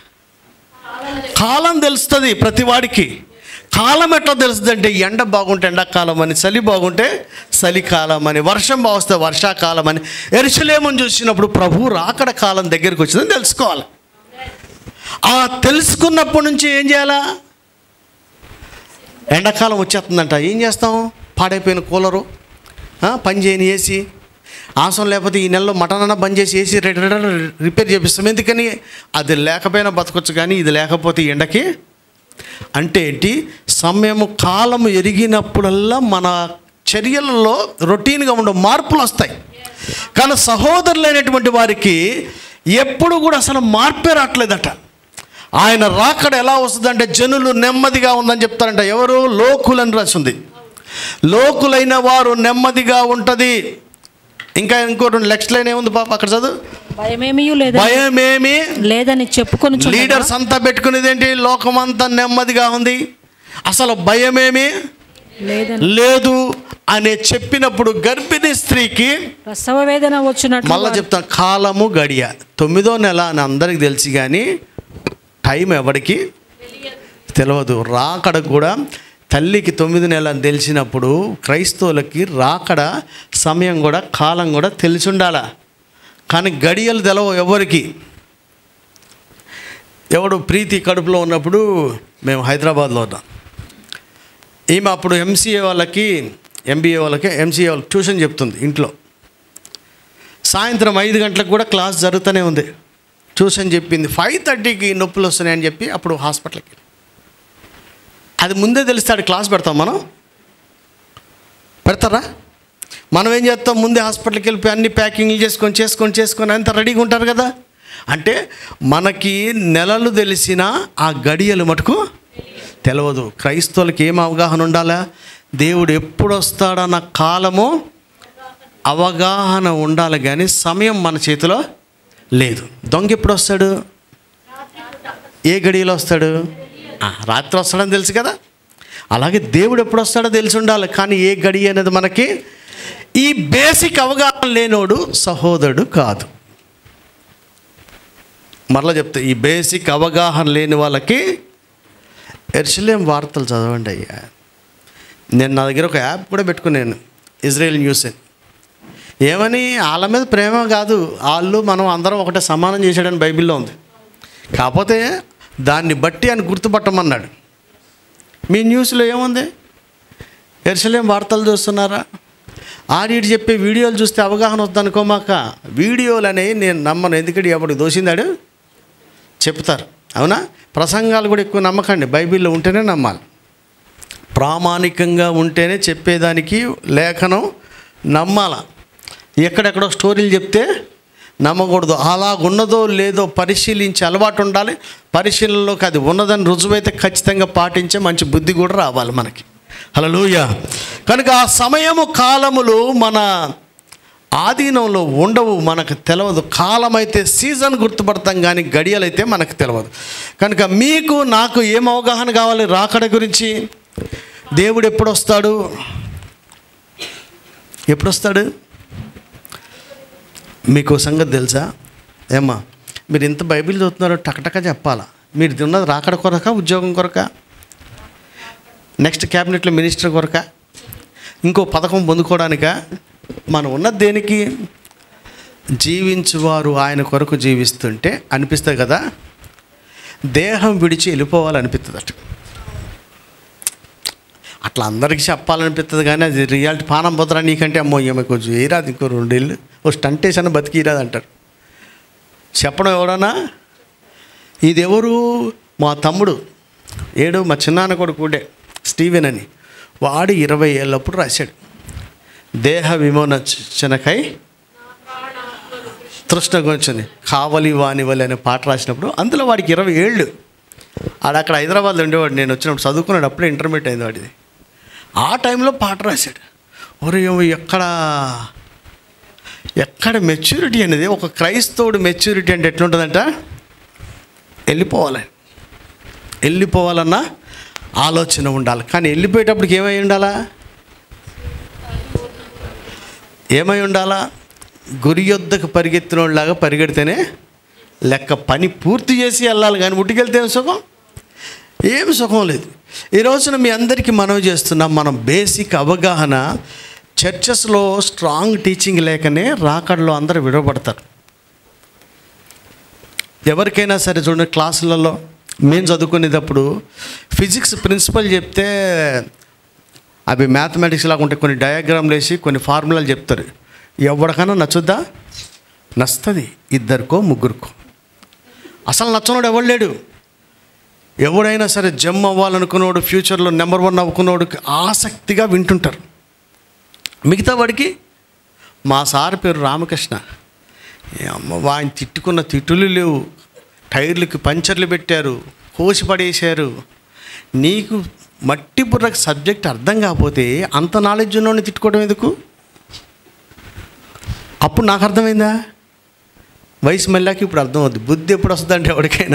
కాలం తెలుస్తుంది ప్రతి వాడికి కాలం ఎట్లా తెలుస్తుంది అంటే ఎండ బాగుంటే ఎండాకాలం అని చలి బాగుంటే చలికాలం అని వర్షం బాగుస్తే వర్షాకాలం అని ఎరుసలేమని చూసినప్పుడు ప్రభు రాకడ కాలం దగ్గరికి వచ్చిందని తెలుసుకోవాలి ఆ తెలుసుకున్నప్పటి నుంచి ఏం చేయాలా ఎండాకాలం వచ్చేస్తుందంట ఏం చేస్తాం పాడైపోయిన కూలరు ఆ, పని చేయని ఏసీ ఆసం లేకపోతే ఈ నెలలో మటన్ అన్న బంద్ చేసి ఏసీ రెడ్ రెడ్ రిపేర్ చేపిస్తాం ఎందుకని అది లేకపోయినా బతకొచ్చు కానీ ఇది లేకపోతే ఈ ఎండకి అంటే ఏంటి సమయము కాలము ఎరిగినప్పుడల్లా మన చర్యలలో రొటీన్గా ఉండే మార్పులు వస్తాయి కానీ సహోదరులైనటువంటి వారికి ఎప్పుడు కూడా అసలు మార్పే రావట్లేదట ఆయన రాకడ ఎలా వస్తుందంటే జనులు నెమ్మదిగా ఉందని చెప్తారంట ఎవరు లోకులని రాసింది లోకులైన వారు నెమ్మదిగా ఉంటుంది ఇంకా ఇంకో రెండు నెక్స్ట్ లైన్ ఏముంది పాప అక్కడ చదువు భయమేమీ లేదా భయమేమి లేదని చెప్పుకొని లీడర్స్ అంతా పెట్టుకునేది ఏంటి లోకమంతా నెమ్మదిగా ఉంది అసలు భయమేమి లేదని లేదు అనే చెప్పినప్పుడు గర్భిణీ స్త్రీకి ప్రసవ వేదన వచ్చినట్లు మళ్ళా చెప్తాను కాలము గడియ తొమ్మిదో నెల అని అందరికి తెలిసి కానీ టైం ఎవరికి తెలియదు రాకడ కూడా తల్లికి తొమ్మిది నెలలు అని తెలిసినప్పుడు క్రైస్తవులకి రాకడ సమయం కూడా కాలం కూడా తెలిసి ఉండాల కానీ గడియలు తెలవు ఎవరికి ఎవడు ప్రీతి కడుపులో ఉన్నప్పుడు మేము హైదరాబాద్లో ఉన్నాం ఈమె అప్పుడు ఎంసీఏ వాళ్ళకి ఎంబీఏ వాళ్ళకి ఎంసీఏ వాళ్ళకి ట్యూషన్ చెప్తుంది ఇంట్లో సాయంత్రం ఐదు గంటలకు కూడా క్లాస్ జరుగుతూనే ఉంది ట్యూషన్ చెప్పింది ఫైవ్ థర్టీకి నొప్పులు వస్తున్నాయని చెప్పి అప్పుడు హాస్పిటల్కి అది ముందే తెలుస్తాడు క్లాస్ పెడతాం మనం పెడతారా మనం ఏం చేస్తాం ముందే హాస్పిటల్కి వెళ్ళిపోయి అన్ని ప్యాకింగ్లు చేసుకొని చేసుకొని చేసుకొని అంత రెడీగా ఉంటారు కదా అంటే మనకి నెలలు తెలిసిన ఆ గడియలు మటుకు తెలియదు క్రైస్తవులకి ఏం అవగాహన ఉండాలా దేవుడు ఎప్పుడు వస్తాడన్న కాలము అవగాహన ఉండాలి కానీ సమయం మన చేతిలో లేదు దొంగ ఎప్పుడు వస్తాడు ఏ గడియలో వస్తాడు ఆ, రాత్రి వస్తాడని తెలుసు కదా అలాగే దేవుడు ఎప్పుడు వస్తాడో తెలిసి ఉండాలి కానీ ఏ గడి అనేది మనకి ఈ బేసిక్ అవగాహన లేనోడు సహోదరుడు కాదు మరలా చెప్తా ఈ బేసిక్ అవగాహన లేని వాళ్ళకి ఎర్షలేం వార్తలు చదవండి అయ్యా నేను నా దగ్గర ఒక యాప్ కూడా పెట్టుకున్నాను ఇజ్రాయెల్ న్యూస్ అని ఏమని వాళ్ళ మీద ప్రేమ కాదు వాళ్ళు మనం అందరం ఒకటే సమానం చేశాడని బైబిల్లో ఉంది కాకపోతే దాన్ని బట్టి ఆయన గుర్తుపట్టమన్నాడు మీ న్యూస్లో ఏముంది ఎరుసలేం వార్తలు చూస్తున్నారా ఆడిటి చెప్పే వీడియోలు చూస్తే అవగాహన వద్దనుకోమాక వీడియోలు అనేవి నేను నమ్మను ఎందుకంటే ఎవడు దోసిందాడు చెప్తారు అవునా ప్రసంగాలు కూడా ఎక్కువ నమ్మకండి బైబిల్లో ఉంటేనే నమ్మాలి ప్రామాణికంగా ఉంటేనే చెప్పేదానికి లేఖనం నమ్మాల ఎక్కడెక్కడో స్టోరీలు చెప్తే నమ్మకూడదు అలాగున్నదో లేదో పరిశీలించి అలవాటు ఉండాలి పరిశీలనలోకి అది ఉన్నదని రుజువైతే ఖచ్చితంగా పాటించే మంచి బుద్ధి కూడా రావాలి మనకి హలోయ కనుక ఆ సమయము కాలములు మన ఆధీనంలో ఉండవు మనకు తెలియదు కాలం అయితే సీజన్ గుర్తుపడతాం కానీ గడియలైతే మనకు తెలియదు కనుక మీకు నాకు ఏం అవగాహన కావాలి రాకడ గురించి దేవుడు ఎప్పుడు వస్తాడు ఎప్పుడు వస్తాడు మీకు సంగతి తెలుసా ఏమ్మా మీరు ఇంత బైబిల్ చదువుతున్నారో టకటక చెప్పాలా మీరు ఉన్నది రాకడ కొరక ఉద్యోగం కొరక నెక్స్ట్ క్యాబినెట్లో మినిస్టర్ కొరక ఇంకో పథకం పొందుకోవడానిక మనం ఉన్నది దేనికి జీవించువారు ఆయన కొరకు జీవిస్తుంటే అనిపిస్తుంది కదా దేహం విడిచి వెళ్ళిపోవాలనిపిస్తుంది అట అట్లా అందరికీ చెప్పాలనిపిస్తుంది కానీ అది రియాలిటీ పానం పోతరా నీకంటే అమ్మో ఈమె కొంచెం వేయరాదు ఇంకో రెండేళ్ళు ఓ స్టంట్ వేసాను బతికిరాదు అంటారు చెప్పడం ఎవడన్నా ఇది ఎవరు మా తమ్ముడు ఏడు మా చిన్నాన్న కొడుకు కూడే స్టీవెన్ అని వాడు ఇరవై ఏళ్ళప్పుడు రాశాడు దేహ విమోచనకై తృష్ణ గురించింది కావలి వానివలి అనే పాట రాసినప్పుడు అందులో వాడికి ఇరవై ఏళ్ళు ఆడ అక్కడ హైదరాబాద్లో ఉండేవాడు నేను వచ్చినప్పుడు చదువుకున్నాడు అప్పుడే ఇంటర్మీడియట్ అయింది వాడిది ఆ టైంలో పాట రాశాడు ఒరే ఏమో ఎక్కడ ఎక్కడ మెచ్యూరిటీ అనేది ఒక క్రైస్తవుడు మెచ్యూరిటీ అంటే ఎట్లుంటుందంట వెళ్ళిపోవాలి వెళ్ళిపోవాలన్న ఆలోచన ఉండాలి కానీ వెళ్ళిపోయేటప్పటికి ఏమై ఉండాలా ఏమై ఉండాలా గురి యొద్దకు పరిగెత్తినోళ్ళలాగా పరిగెడితేనే లెక్క పని పూర్తి చేసి వెళ్ళాలి కానీ ఉట్టికెళ్తే ఏం సుఖం ఏం సుఖం లేదు ఈ రోజున మీ అందరికీ మనవి చేస్తున్నాం మనం బేసిక్ అవగాహన చర్చెస్లో స్ట్రాంగ్ టీచింగ్ లేకనే రాకడలో అందరూ విడవబడతారు ఎవరికైనా సరే చూడండి క్లాసులలో మేము చదువుకునేటప్పుడు ఫిజిక్స్ ప్రిన్సిపల్ చెప్తే అవి మ్యాథమెటిక్స్ లాగా ఉంటాయి కొన్ని డయాగ్రామ్లు వేసి కొన్ని ఫార్ములాలు చెప్తారు ఎవరికైనా నచ్చుద్దా నచ్చుతుంది ఇద్దరికో ముగ్గురికో అసలు నచ్చనోడు ఎవడు లేడు ఎవడైనా సరే జమ్ అవ్వాలనుకున్నోడు ఫ్యూచర్లో నెంబర్ వన్ అవ్వుకున్నోడికి ఆసక్తిగా వింటుంటారు మిగతా వాడికి మా సార్ పేరు రామకృష్ణ ఏ అమ్మ వాడిని తిట్టుకున్న తిట్టులు లేవు టైర్లకి పంచర్లు పెట్టారు కోసి పడేశారు నీకు మట్టి బుర్రకు సబ్జెక్ట్ అర్థం కాకపోతే అంత నాలెడ్జ్ ఉన్నోడిని తిట్టుకోవడం ఎందుకు అప్పుడు నాకు అర్థమైందా వయసు మళ్ళాకి ఇప్పుడు అర్థం అవుద్ది బుద్ధి ఎప్పుడు వస్తుందంటే ఎవరికైనా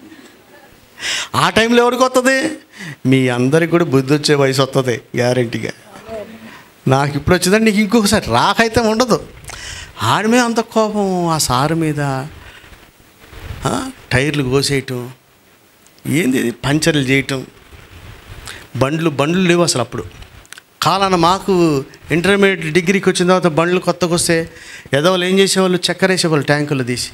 ఆ టైంలో ఎవరికి వస్తుంది మీ అందరికి కూడా బుద్ధి వచ్చే వయసు వస్తుంది గ్యారంటీగా నాకు ఇప్పుడు వచ్చిందంటే నీకు ఇంకొకసారి రాకైతే ఉండదు ఆడి మీద అంత కోపం ఆ సారు మీద ఆ, టైర్లు కోసేయటం ఏంది ఇది పంచర్లు చేయటం బండ్లు బండ్లు లేవు అసలు అప్పుడు కాలాన మాకు ఇంటర్మీడియట్ డిగ్రీకి వచ్చిన తర్వాత బండ్లు కొత్తగా వస్తే ఎదవలు ఏం చేసేవాళ్ళు చక్కెర వేసేవాళ్ళు ట్యాంకులు తీసి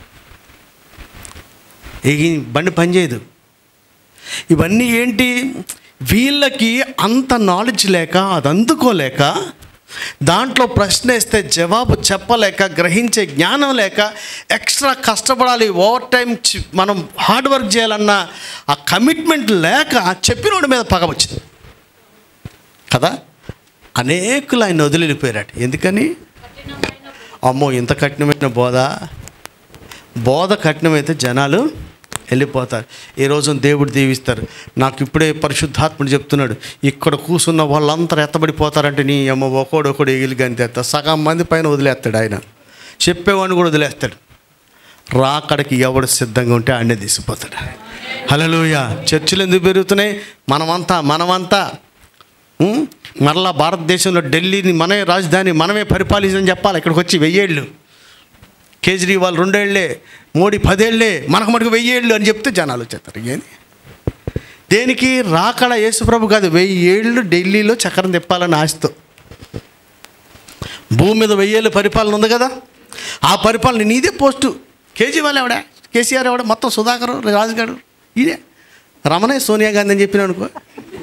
ఈ బండి పనిచేయదు ఇవన్నీ ఏంటి వీళ్ళకి అంత నాలెడ్జ్ లేక అది అందుకోలేక దాంట్లో ప్రశ్న వేస్తే జవాబు చెప్పలేక గ్రహించే జ్ఞానం లేక ఎక్స్ట్రా కష్టపడాలి ఓవర్ టైం చి- మనం హార్డ్ వర్క్ చేయాలన్న ఆ కమిట్మెంట్ లేక చెప్పినోడి మీద పగ వచ్చింది కదా అనేకులు ఆయన వదిలి వెళ్ళిపోయారట ఎందుకని అమ్మో ఇంత కఠినమైన బోధ బోధ కఠినమైతే జనాలు వెళ్ళిపోతారు ఈ రోజున దేవుడు దీవిస్తారు నాకు ఇప్పుడే పరిశుద్ధాత్ముడు చెప్తున్నాడు ఇక్కడ కూర్చున్న వాళ్ళంతా ఎత్తబడిపోతారంటే నీ అమ్మ ఒకడు ఒకడు ఎగిలి గంతేస్తా సగం మంది పైన వదిలేస్తాడు ఆయన చెప్పేవాడిని కూడా వదిలేస్తాడు రాకడికి ఎవడు సిద్ధంగా ఉంటే ఆయనే తీసిపోతాడు హలోయ చర్చిలు ఎందుకు పెరుగుతున్నాయి మనమంతా మనమంతా ఉం? మరలా భారతదేశంలో ఢిల్లీని మనమే రాజధాని మనమే పరిపాలించని చెప్పాలి ఇక్కడికి వచ్చి వెయ్యేళ్ళు కేజ్రీవాల్ రెండేళ్లే మోడీ పదేళ్లే మనకు మటుకు వెయ్యేళ్ళు అని చెప్తే జనాలు వచ్చేస్తారు ఏంది దేనికి రాకడ యేసుప్రభు కాదు వెయ్యి ఏళ్ళు ఢిల్లీలో చక్రం తిప్పాలని ఆశతో భూమి మీద వెయ్యేళ్ళు పరిపాలన ఉంది కదా ఆ పరిపాలన నీదే పోస్టు కేజ్రీవాల్ ఎవడా కేసీఆర్ ఎవడు మొత్తం సుధాకర్ రాజుగాడు ఇదే రమణ సోనియా గాంధీ అని చెప్పిన అనుకో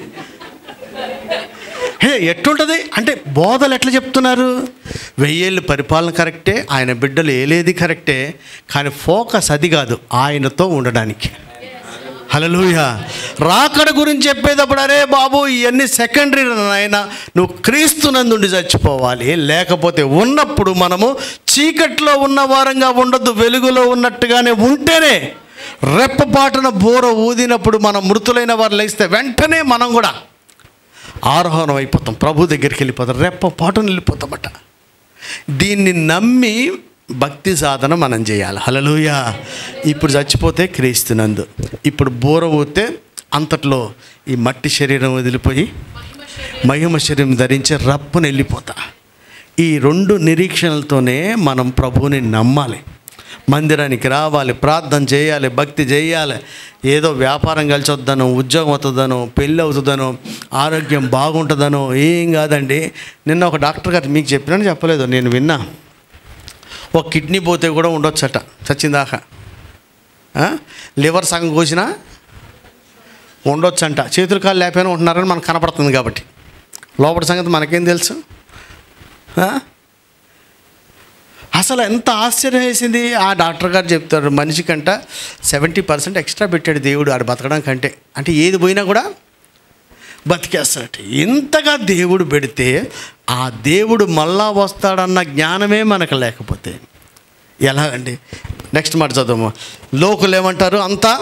హే ఎట్లుంటుంది అంటే బోధలు ఎట్లా చెప్తున్నారు వెయ్యేళ్ళు పరిపాలన కరెక్టే ఆయన బిడ్డలు ఏలేది కరెక్టే కానీ ఫోకస్ అది కాదు ఆయనతో ఉండడానికి హలలుయ రాకడ గురించి చెప్పేటప్పుడు అరే బాబు ఇవన్నీ సెకండరీ నాయన నువ్వు క్రీస్తునందుండి చచ్చిపోవాలి లేకపోతే ఉన్నప్పుడు మనము చీకట్లో ఉన్న వారంగా ఉండొద్దు వెలుగులో ఉన్నట్టుగానే ఉంటేనే రెప్పపాటున బోర ఊదినప్పుడు మనం మృతులైన వారు లేస్తే వెంటనే మనం కూడా ఆరోహణం అయిపోతాం ప్రభు దగ్గరికి వెళ్ళిపోతాం రెప్ప పాటున వెళ్ళిపోతామట దీన్ని నమ్మి భక్తి సాధన మనం చేయాలి హలలుయ ఇప్పుడు చచ్చిపోతే క్రీస్తునందు ఇప్పుడు బోర ఊతే అంతట్లో ఈ మట్టి శరీరం వదిలిపోయి మహిమ శరీరం ధరించి రప్పుని వెళ్ళిపోతా ఈ రెండు నిరీక్షణలతోనే మనం ప్రభువుని నమ్మాలి మందిరానికి రావాలి ప్రార్థన చేయాలి భక్తి చేయాలి ఏదో వ్యాపారం కలిసి వద్దను ఉద్యోగం అవుతుందనో పెళ్ళి అవుతుందనో ఆరోగ్యం బాగుంటుందనో ఏం కాదండి నిన్న ఒక డాక్టర్ గారు మీకు చెప్పినని చెప్పలేదు నేను విన్నా ఒక కిడ్నీ పోతే కూడా ఉండొచ్చట చచ్చిందాక ఆ? లివర్ సగం కోసినా ఉండొచ్చంట చేతులు కాళ్ళు లేకపోయినా ఉంటున్నారని మనకు కనపడుతుంది కాబట్టి లోపల సంగతి మనకేం తెలుసు ఆ? అసలు ఎంత ఆశ్చర్యం వేసింది ఆ డాక్టర్ గారు చెప్తారు మనిషికంట సెవెంటీ పర్సెంట్ ఎక్స్ట్రా పెట్టాడు దేవుడు ఆడు బతకడం కంటే అంటే ఏది పోయినా కూడా బతికేస్తాడట ఇంతగా దేవుడు పెడితే ఆ దేవుడు మళ్ళా వస్తాడన్న జ్ఞానమే మనకు లేకపోతే ఎలాగండి నెక్స్ట్ మాట చదువు లోకులు ఏమంటారు అంతా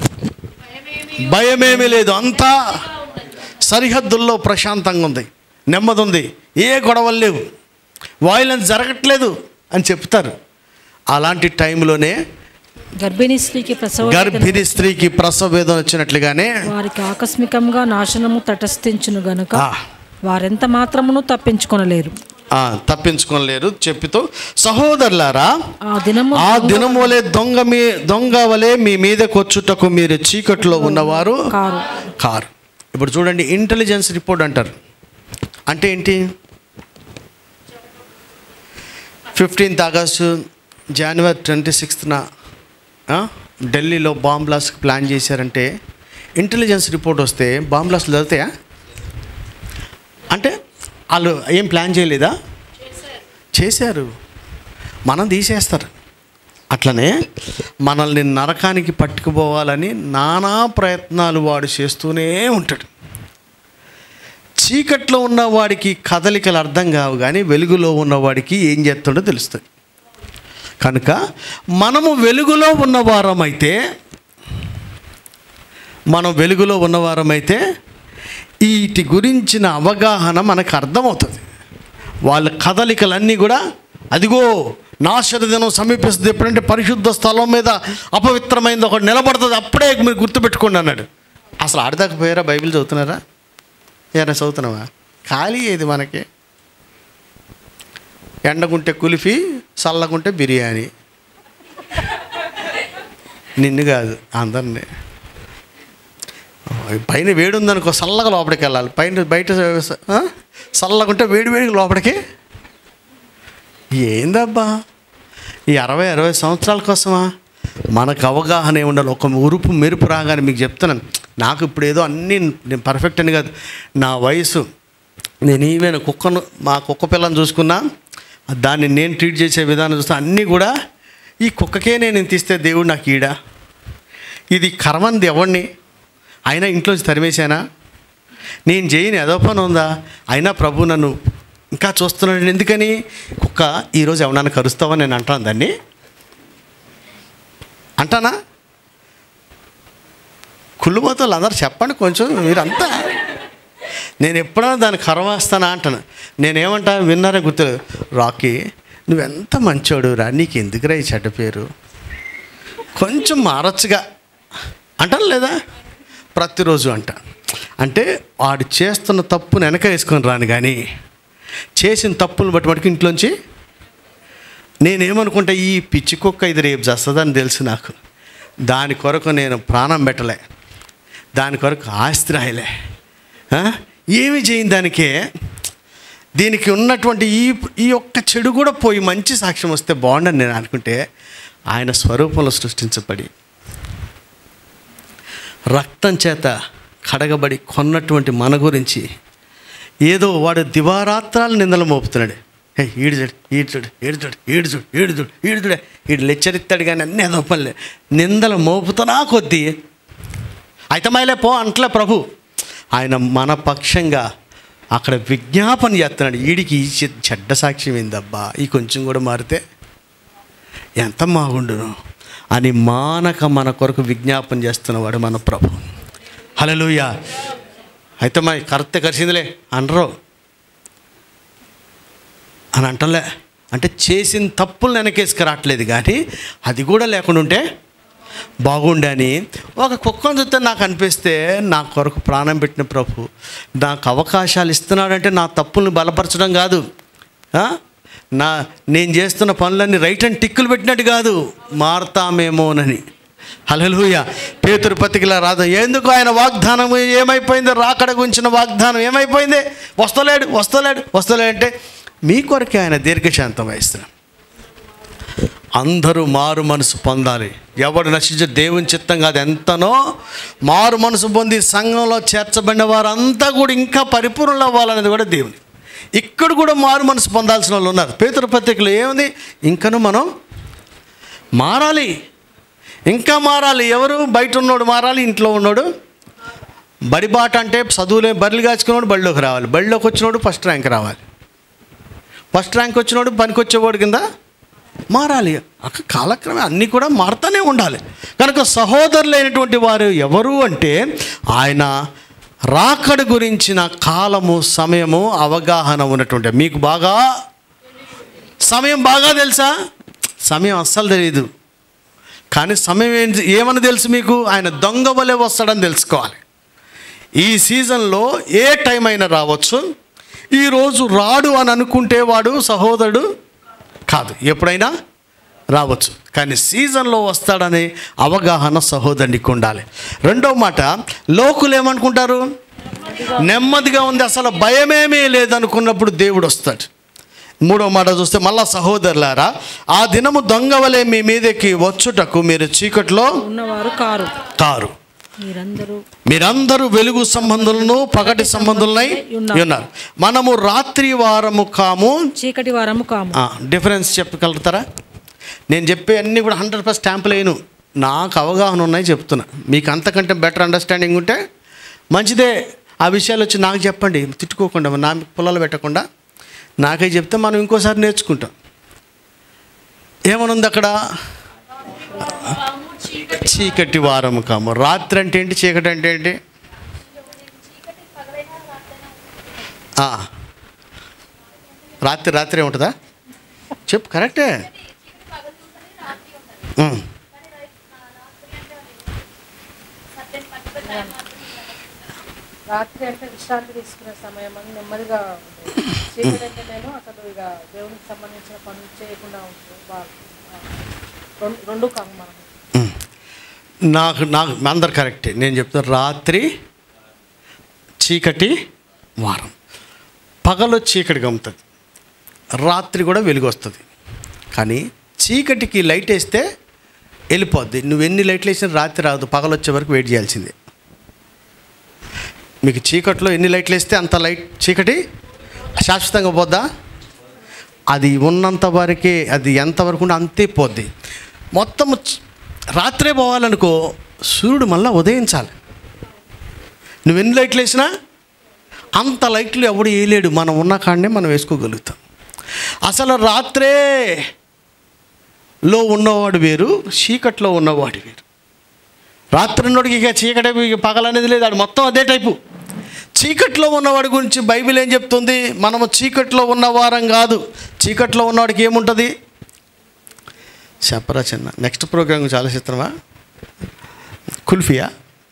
భయమేమీ లేదు అంతా సరిహద్దుల్లో ప్రశాంతంగా ఉంది నెమ్మది ఉంది ఏ గొడవలు లేవు వాయిలెన్స్ జరగట్లేదు అని చెప్తారు అలాంటి టైంలోనే గర్భిణీ స్త్రీకి ప్రసవ గర్భిణీ స్త్రీకి ప్రసవ వేదన వచ్చినట్లుగానే వారికి ఆకస్మికంగా నాశనము తటస్థించును గనుక ఆ. వారెంత మాత్రమును తప్పించుకొనలేరు ఆ, తప్పించుకోలేరు చెప్పితో సహోదరులారా ఆ దినము ఆ దినం వలె దొంగ మీ దొంగ వలె మీ మీదకి వచ్చుటకు మీరు చీకట్లో ఉన్నవారు కారు కారు ఇప్పుడు చూడండి ఇంటెలిజెన్స్ రిపోర్ట్ అంటారు అంటే ఏంటి ఫిఫ్టీన్త్ ఆగస్టు జనవరి ట్వంటీ సిక్స్త్న ఢిల్లీలో బాంబ్ బ్లాస్ట్కి ప్లాన్ చేశారంటే ఇంటెలిజెన్స్ రిపోర్ట్ వస్తే బాంబ్ బ్లాస్ట్ జరుగుతాయా అంటే వాళ్ళు ఏం ప్లాన్ చేయలేదా చేశారు మనం తీసేస్తారు అట్లనే మనల్ని నరకానికి పట్టుకుపోవాలని నానా ప్రయత్నాలు వాడు చేస్తూనే ఉంటాడు చీకట్లో ఉన్న వాడికి కదలికలు అర్థం కావు కానీ వెలుగులో ఉన్నవాడికి ఏం చేస్తుండో తెలుస్తుంది కనుక మనము వెలుగులో ఉన్నవారమైతే మనం వెలుగులో ఉన్నవారమైతే వీటి గురించిన అవగాహన మనకు అర్థమవుతుంది వాళ్ళ కదలికలన్నీ కూడా అదిగో నాశన దినం సమీపిస్తుంది ఎప్పుడంటే పరిశుద్ధ స్థలం మీద అపవిత్రమైంది ఒకటి నిలబడుతుంది అప్పుడే మీరు గుర్తుపెట్టుకోండి అన్నాడు అసలు ఆడదాకపోయారా బైబిల్ చదువుతున్నారా ఏమైనా చదువుతున్నావా ఖాళీ ఏది మనకి ఎండకుంటే కులిఫీ చల్లకుంటే బిర్యానీ నిన్ను కాదు అందరినీ పైన వేడి ఉందనుకో చల్లగా లోపలికి వెళ్ళాలి పైన బయట ఆ? చల్లగుంటే వేడి వేడికి లోపలికి ఏందబ్బా ఈ అరవై అరవై సంవత్సరాల కోసమా మనకు అవగాహన ఏమి ఉండాలి ఒక ఉరుపు మెరుపు రాగానే మీకు చెప్తున్నాను నాకు ఇప్పుడు ఏదో అన్నీ నేను పర్ఫెక్ట్ అని కాదు నా వయసు నేను ఈవెన్ కుక్కను మా కుక్క పిల్లని చూసుకున్నా దాన్ని నేను ట్రీట్ చేసే విధానం చూస్తే అన్నీ కూడా ఈ కుక్కకే నేను తీస్తే దేవుడు నాకు ఈడ ఇది కర్మంది ఎవడిని అయినా ఇంట్లోంచి తరిమేశానా నేను చేయని ఏదో పని ఉందా అయినా ప్రభు నన్ను ఇంకా చూస్తున్నాడు ఎందుకని కుక్క ఈరోజు ఎవరన్నా కరుస్తావా నేను అంటాను దాన్ని అంటానా కుళ్ళుబోతులు అందరు చెప్పండి కొంచెం మీరంతా నేను ఎప్పుడైనా దాన్ని కరవేస్తానా అంటాను నేనేమంటా విన్నారా గుర్తులేదు రాకీ నువ్వెంత మంచోడు రా నీకు ఎందుకురా ఈ చెడ్డ పేరు కొంచెం మారచ్చుగా అంటాను లేదా ప్రతిరోజు అంట అంటే వాడు చేస్తున్న తప్పును వెనక వేసుకొని రాను కానీ చేసిన తప్పులు బట్టి మటుకు ఇంట్లోంచి నేనేమనుకుంటా ఈ పిచ్చి కుక్క ఇది రేపు చేస్తుందని తెలుసు నాకు దాని కొరకు నేను ప్రాణం పెట్టలే దాని కొరకు ఆస్తి రాయలే ఆ? ఏమి చేయని దానికే దీనికి ఉన్నటువంటి ఈ ఈ ఒక్క చెడు కూడా పోయి మంచి సాక్ష్యం వస్తే బాగుండని నేను అనుకుంటే ఆయన స్వరూపంలో సృష్టించబడి రక్తం చేత కడగబడి కొన్నటువంటి మన గురించి ఏదో వాడు దివారాత్రాలు నిందలు మోపుతున్నాడు ఏ ఈడుచుడు ఈడుచుడు ఈడుచుడు ఈడుచుడు ఈడుచుడు ఈడుచుడే ఈడు లెచ్చరిస్తాడు కానీ అన్నీ ఏదో పనిలే నిందలు మోపుతున్నా కొద్దీ అయితే మైలే పో అంటలే ప్రభు ఆయన మన పక్షంగా అక్కడ విజ్ఞాపన చేస్తున్నాడు వీడికి ఈ చె- చెడ్డ సాక్ష్యం ఏందబ్బా ఈ కొంచెం కూడా మారితే ఎంత బాగుండును అని మానక మన కొరకు విజ్ఞాపన చేస్తున్నవాడు మన ప్రభు హలలుయ అయితే మా కరెక్ట్ కలిసిందిలే అనరు అని అంటలే అంటే చేసిన తప్పులు వెనకేసుకు రావట్లేదు కానీ అది కూడా లేకుండా ఉంటే బాగుండే అని ఒక కుక్కను చూస్తే నాకు అనిపిస్తే నా కొరకు ప్రాణం పెట్టిన ప్రభు నాకు అవకాశాలు ఇస్తున్నాడంటే నా తప్పుల్ని బలపరచడం కాదు ఆ? నా నేను చేస్తున్న పనులన్నీ రైట్ అండ్ టిక్కులు పెట్టినట్టు కాదు మారతామేమోనని హలలుయ పేతురు పత్రికల రాదు ఎందుకు ఆయన వాగ్దానం ఏమైపోయింది రాకడ గురించిన వాగ్దానం ఏమైపోయింది వస్తలేడు వస్తలేడు వస్తలేడు అంటే మీ కొరకే ఆయన దీర్ఘశాంతం వహిస్తున్నాం అందరూ మారు మనసు పొందాలి ఎవడు నశించే దేవుని చిత్తం కాదు ఎంతనో మారు మనసు పొంది సంఘంలో చేర్చబడిన వారంతా కూడా ఇంకా పరిపూర్ణలు అవ్వాలనేది కూడా దేవుని ఇక్కడ కూడా మారు మనసు పొందాల్సిన వాళ్ళు ఉన్నారు పేతురు పత్రికలో ఏముంది ఇంకను మనం మారాలి ఇంకా మారాలి ఎవరు బయట ఉన్నోడు మారాలి ఇంట్లో ఉన్నోడు బడి బాట అంటే చదువులే బరిలు కాచుకున్నోడు బడిలోకి రావాలి బడిలోకి వచ్చినోడు ఫస్ట్ ర్యాంక్ రావాలి ఫస్ట్ ర్యాంక్ వచ్చినోడు పనికొచ్చేవాడు కింద మారాలి అక్క కాలక్రమే అన్నీ కూడా మారుతూనే ఉండాలి కనుక సహోదరులైనటువంటి వారు ఎవరు అంటే ఆయన రాకడ గురించిన కాలము సమయము అవగాహన ఉన్నటువంటి మీకు బాగా సమయం బాగా తెలుసా సమయం అస్సలు తెలియదు కానీ సమయం ఏం ఏమని తెలుసు మీకు ఆయన దొంగ వలె వస్తాడని తెలుసుకోవాలి ఈ సీజన్లో ఏ టైం అయినా రావచ్చు ఈరోజు రాడు అని అనుకుంటే వాడు సహోదరుడు కాదు ఎప్పుడైనా రావచ్చు కానీ సీజన్లో వస్తాడనే అవగాహన సహోదరునికి ఉండాలి రెండో మాట లోకులు ఏమనుకుంటారు నెమ్మదిగా ఉంది అసలు భయమేమీ లేదనుకున్నప్పుడు దేవుడు వస్తాడు మూడో మాట చూస్తే మళ్ళా సహోదరులారా ఆ దినము దొంగవలే మీ మీదకి వచ్చుటకు మీరు చీకట్లో ఉన్నవారు కారు కారు మీరందరూ మీరందరూ వెలుగు సంబంధులను పగటి సంబంధులనై ఉన్నారు మనము రాత్రి వారము కాము చీకటి వారము కాము ఆ, డిఫరెన్స్ చెప్పగలుగుతారా నేను చెప్పే అన్నీ కూడా హండ్రెడ్ పర్సెంట్ స్టాంపులు వేయను నాకు అవగాహన ఉన్నాయి చెప్తున్నా మీకు అంతకంటే బెటర్ అండర్స్టాండింగ్ ఉంటే మంచిదే ఆ విషయాలు వచ్చి నాకు చెప్పండి తిట్టుకోకుండా నా పొలాలు పెట్టకుండా నాకే చెప్తే మనం ఇంకోసారి నేర్చుకుంటాం ఏమనుంది అక్కడ చీకటి వారము కాము రాత్రి అంటే ఏంటి చీకటి అంటే ఏంటి ఆ. రాత్రి రాత్రి ఉంటుందా చెప్పు కరెక్టే ఉమ్. రాత్రి అంటే విశ్రాంతి తీసుకునే సమయం అని నెమ్మదిగా ఉంటుంది చీకటి అంటే నేను అసలు ఇక దేవునికి సంబంధించిన పనులు చేయకుండా ఉంటుంది బాగా రెండు రెండు కాము మనం ఉమ్. నాకు నాకు అందరు కరెక్టే నేను చెప్తాను రాత్రి చీకటి వారం పగలు చీకటి గమ్ముతుంది రాత్రి కూడా వెలుగు వస్తుంది కానీ చీకటికి లైట్ వేస్తే వెళ్ళిపోద్ది నువ్వు ఎన్ని లైట్లు వేసినా రాత్రి రాదు పగలు వచ్చే వరకు వెయిట్ చేయాల్సిందే మీకు చీకట్లో ఎన్ని లైట్లు వేస్తే అంత లైట్ చీకటి శాశ్వతంగా పోద్దా అది ఉన్నంత వరకే అది ఎంతవరకు ఉంటే అంతే పోద్ది మొత్తం చ- రాత్రే పోవాలనుకో సూర్యుడు మళ్ళీ ఉదయించాలి నువ్వు ఎన్ని లైట్లు వేసినా అంత లైట్లు ఎవడు వేయలేడు మనం ఉన్న కాడనే మనం వేసుకోగలుగుతాం అసలు రాత్రే లో ఉన్నవాడు వేరు చీకట్లో ఉన్నవాడు వేరు రాత్రిన్నోడికి ఇక చీకటి ఇక పగలనేది లేదు ఆడు మొత్తం అదే టైపు చీకట్లో ఉన్నవాడి గురించి బైబిల్ ఏం చెప్తుంది మనము చీకట్లో ఉన్నవారం కాదు చీకట్లో ఉన్నవాడికి ఏముంటుంది చెప్పరా చిన్న నెక్స్ట్ ప్రోగ్రామ్ గురించి ఆలోచిస్తున్నావా కుల్ఫియా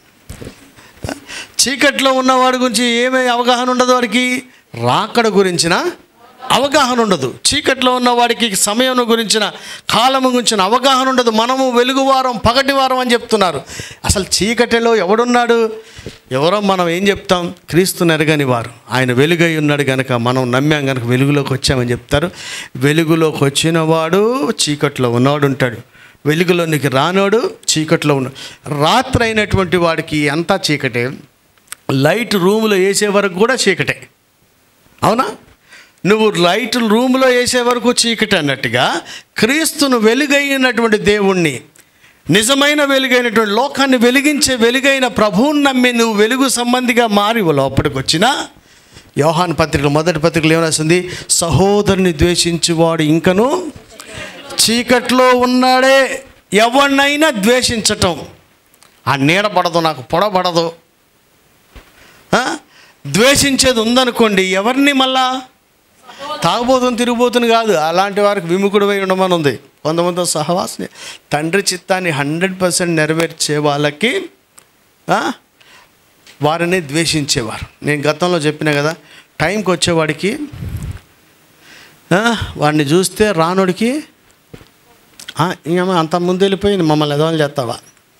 చీకట్లో ఉన్నవాడి గురించి ఏమీ అవగాహన ఉండదు వాడికి రాకడ గురించిన అవగాహన ఉండదు చీకట్లో ఉన్న వాడికి సమయం గురించిన కాలము గురించిన అవగాహన ఉండదు మనము వెలుగువారం పగటి వారం అని చెప్తున్నారు అసలు చీకటిలో ఎవడున్నాడు ఎవరో మనం ఏం చెప్తాం క్రీస్తు నెరగని వారు ఆయన వెలుగై ఉన్నాడు కనుక మనం నమ్మాం కనుక వెలుగులోకి వచ్చామని చెప్తారు వెలుగులోకి వచ్చిన వాడు చీకట్లో ఉన్నవాడు ఉంటాడు వెలుగులోనికి రానోడు చీకట్లో ఉన్నాడు రాత్రి అయినటువంటి వాడికి అంతా చీకటే లైట్ రూమ్లో వేసే వరకు కూడా చీకటే అవునా నువ్వు లైట్ రూమ్లో వేసే వరకు చీకటి అన్నట్టుగా క్రీస్తును వెలుగైనటువంటి దేవుణ్ణి నిజమైన వెలుగైనటువంటి లోకాన్ని వెలిగించే వెలుగైన ప్రభువుని నమ్మి నువ్వు వెలుగు సంబంధిగా మారి లోపలికి వచ్చినా యోహాన్ పత్రిక మొదటి పత్రికలు ఏమరాసింది సహోదరుని ద్వేషించువాడు ఇంకను చీకట్లో ఉన్నాడే ఎవరినైనా ద్వేషించటం ఆ నీడ పడదు నాకు పొడబడదు ఆ? ద్వేషించేది ఉందనుకోండి ఎవరిని మళ్ళా తాగుబోతుని తిరిగిపోతుని కాదు అలాంటి వారికి విముఖుడు అయి ఉండమని ఉంది కొంతమంది సహవాసిని తండ్రి చిత్తాన్ని హండ్రెడ్ పర్సెంట్ నెరవేర్చే వాళ్ళకి ఆ, వారిని ద్వేషించేవారు నేను గతంలో చెప్పిన కదా టైంకి వచ్చేవాడికి ఆ, వాడిని చూస్తే రానుడికి ఇంకేమో అంత ముందు వెళ్ళిపోయి మమ్మల్ని ఎదవని చేస్తావా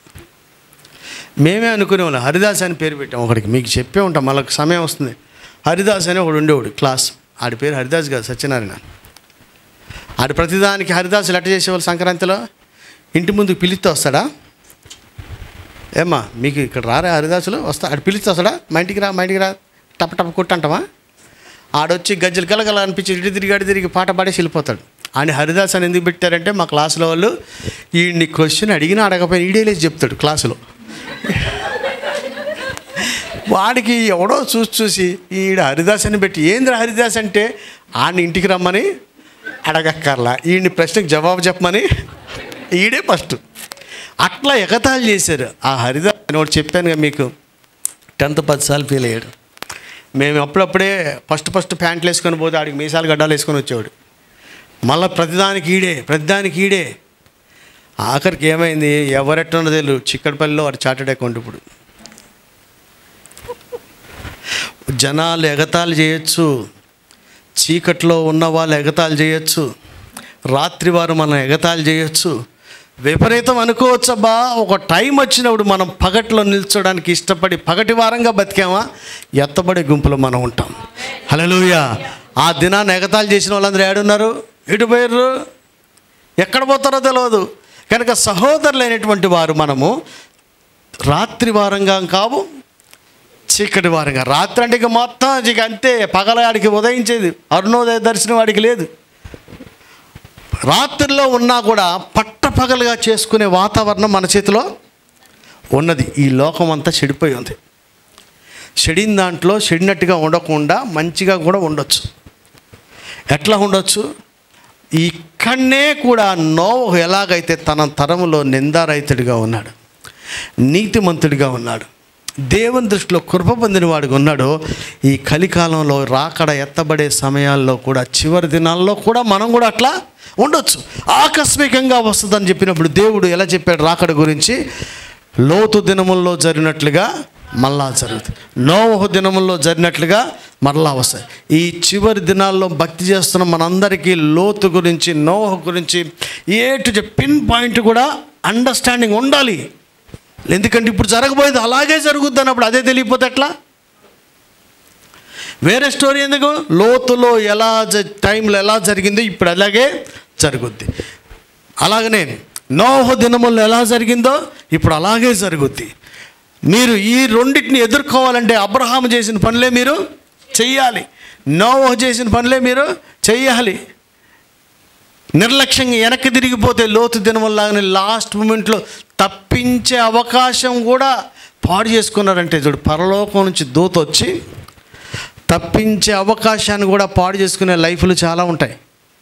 మేమే అనుకునేవాళ్ళం హరిదాస్ అని పేరు పెట్టాం ఒకడికి మీకు చెప్పే ఉంటాం మళ్ళీ సమయం వస్తుంది హరిదాస్ అని ఒకడు ఉండేవాడు క్లాస్ ఆడి పేరు హరిదాస్ కాదు సత్యనారాయణ ఆడి ప్రతిదానికి హరిదాస్ లెటర్ చేసేవాళ్ళు సంక్రాంతిలో ఇంటి ముందుకు పిలిస్తే వస్తాడా ఏమ్మా మీకు ఇక్కడ రారా హరిదాసులు వస్తా ఆడు పిలిస్తే వస్తాడా మా ఇంటికి రా మా ఇంటికి రా టప టప కొట్టంటావా ఆడొచ్చి గజ్జలు కలగల అనిపించి ఇటు తిరిగి అటు తిరిగి పాట పాడేసి వెళ్ళిపోతాడు ఆయన హరిదాస్ అని ఎందుకు పెట్టారంటే మా క్లాసులో వాళ్ళు ఈ క్వశ్చన్ అడిగినా అడగపోయినా ఈడేలేసి చెప్తాడు క్లాసులో వాడికి ఎవడో చూసి చూసి ఈడ హరిదాస్ అని పెట్టి ఏంద్ర హరిదాస్ అంటే ఆడిని ఇంటికి రమ్మని అడగక్కర్లా ఈయన్ని ప్రశ్నకు జవాబు చెప్పమని ఈడే ఫస్ట్ అట్లా ఎగతాళి చేశారు ఆ హరిదాస్ అని ఒకటి చెప్పానుగా మీకు టెన్త్ పదిసార్లు ఫెయిల్ అయ్యాడు మేము అప్పుడప్పుడే ఫస్ట్ ఫస్ట్ ప్యాంట్లు వేసుకొని పోతే ఆడికి మీసాలు గడ్డాలు వేసుకొని వచ్చేవాడు మళ్ళీ ప్రతిదానికి ఈడే ప్రతిదానికి ఈడే ఆఖరికి ఏమైంది ఎవరెట్టున్నదో తెలియదు చిక్కడపల్లిలో వాడు చార్టెడ్ అకౌంట్ ఇప్పుడు జనాలు ఎగతాళి చేయొచ్చు చీకట్లో ఉన్న వాళ్ళు ఎగతాళి చేయొచ్చు రాత్రి వారు మనం ఎగతాళి చేయొచ్చు విపరీతం అనుకోవచ్చబ్బా ఒక టైం వచ్చినప్పుడు మనం పగట్లో నిల్చోడానికి ఇష్టపడి పగటి వారంగా బతికామా ఎత్తబడే గుంపులో మనం ఉంటాం హలోయ ఆ దినాన్ని ఎగతాళి చేసిన వాళ్ళందరూ ఏడున్నారు ఎటు పోయారు ఎక్కడ పోతారో తెలియదు కనుక సహోదరులైనటువంటి వారు మనము రాత్రి వారంగా కావు చీకటి వారంగా రాత్రి అంటే ఇక మొత్తం ఇక అంతే పగలవాడికి ఉదయించేది అరుణోదయ దర్శనం వాడికి లేదు రాత్రిలో ఉన్నా కూడా పట్టపగలుగా చేసుకునే వాతావరణం మన చేతిలో ఉన్నది ఈ లోకం అంతా చెడిపోయి ఉంది చెడిన దాంట్లో చెడినట్టుగా ఉండకుండా మంచిగా కూడా ఉండొచ్చు ఎట్లా ఉండొచ్చు ఇక్కడనే కూడా నోవహు ఎలాగైతే తన తరములో నిందారైతుడిగా ఉన్నాడు నీతిమంతుడిగా ఉన్నాడు దేవుని దృష్టిలో కృప పొందిన వాడిగా ఉన్నాడో ఈ కలికాలంలో రాకడ ఎత్తబడే సమయాల్లో కూడా చివరి దినాల్లో కూడా మనం కూడా అట్లా ఉండొచ్చు ఆకస్మికంగా వస్తుందని చెప్పినప్పుడు దేవుడు ఎలా చెప్పాడు రాకడ గురించి లోతు దినముల్లో జరిగినట్లుగా మళ్ళా జరుగుతుంది నోవహు దినముల్లో జరిగినట్లుగా మరలా వస్తాయి ఈ చివరి దినాల్లో భక్తి చేస్తున్న మనందరికీ లోతు గురించి నోవహు గురించి ఏ టు పిన్ పాయింట్ కూడా అండర్స్టాండింగ్ ఉండాలి ఎందుకంటే ఇప్పుడు జరగబోయేది అలాగే జరుగుద్ది అన్నప్పుడు అదే తెలియపోతే ఎట్లా వేరే స్టోరీ ఎందుకు లోతులో ఎలా జ టైంలో ఎలా జరిగిందో ఇప్పుడు అలాగే జరుగుద్ది అలాగనే నోహ దినముల్లో ఎలా జరిగిందో ఇప్పుడు అలాగే జరుగుద్ది మీరు ఈ రెండింటిని ఎదుర్కోవాలంటే అబ్రహాం చేసిన పనులే మీరు చెయ్యాలి నోవహ చేసిన పనులే మీరు చెయ్యాలి నిర్లక్ష్యంగా వెనక్కి తిరిగిపోతే లోతు దినముల్లాగానే లాస్ట్ మూమెంట్లో తప్పించే అవకాశం కూడా పాడు చేసుకున్నారంటే చూడు పరలోకం నుంచి దూత వచ్చి తప్పించే అవకాశాన్ని కూడా పాడు చేసుకునే లైఫ్లు చాలా ఉంటాయి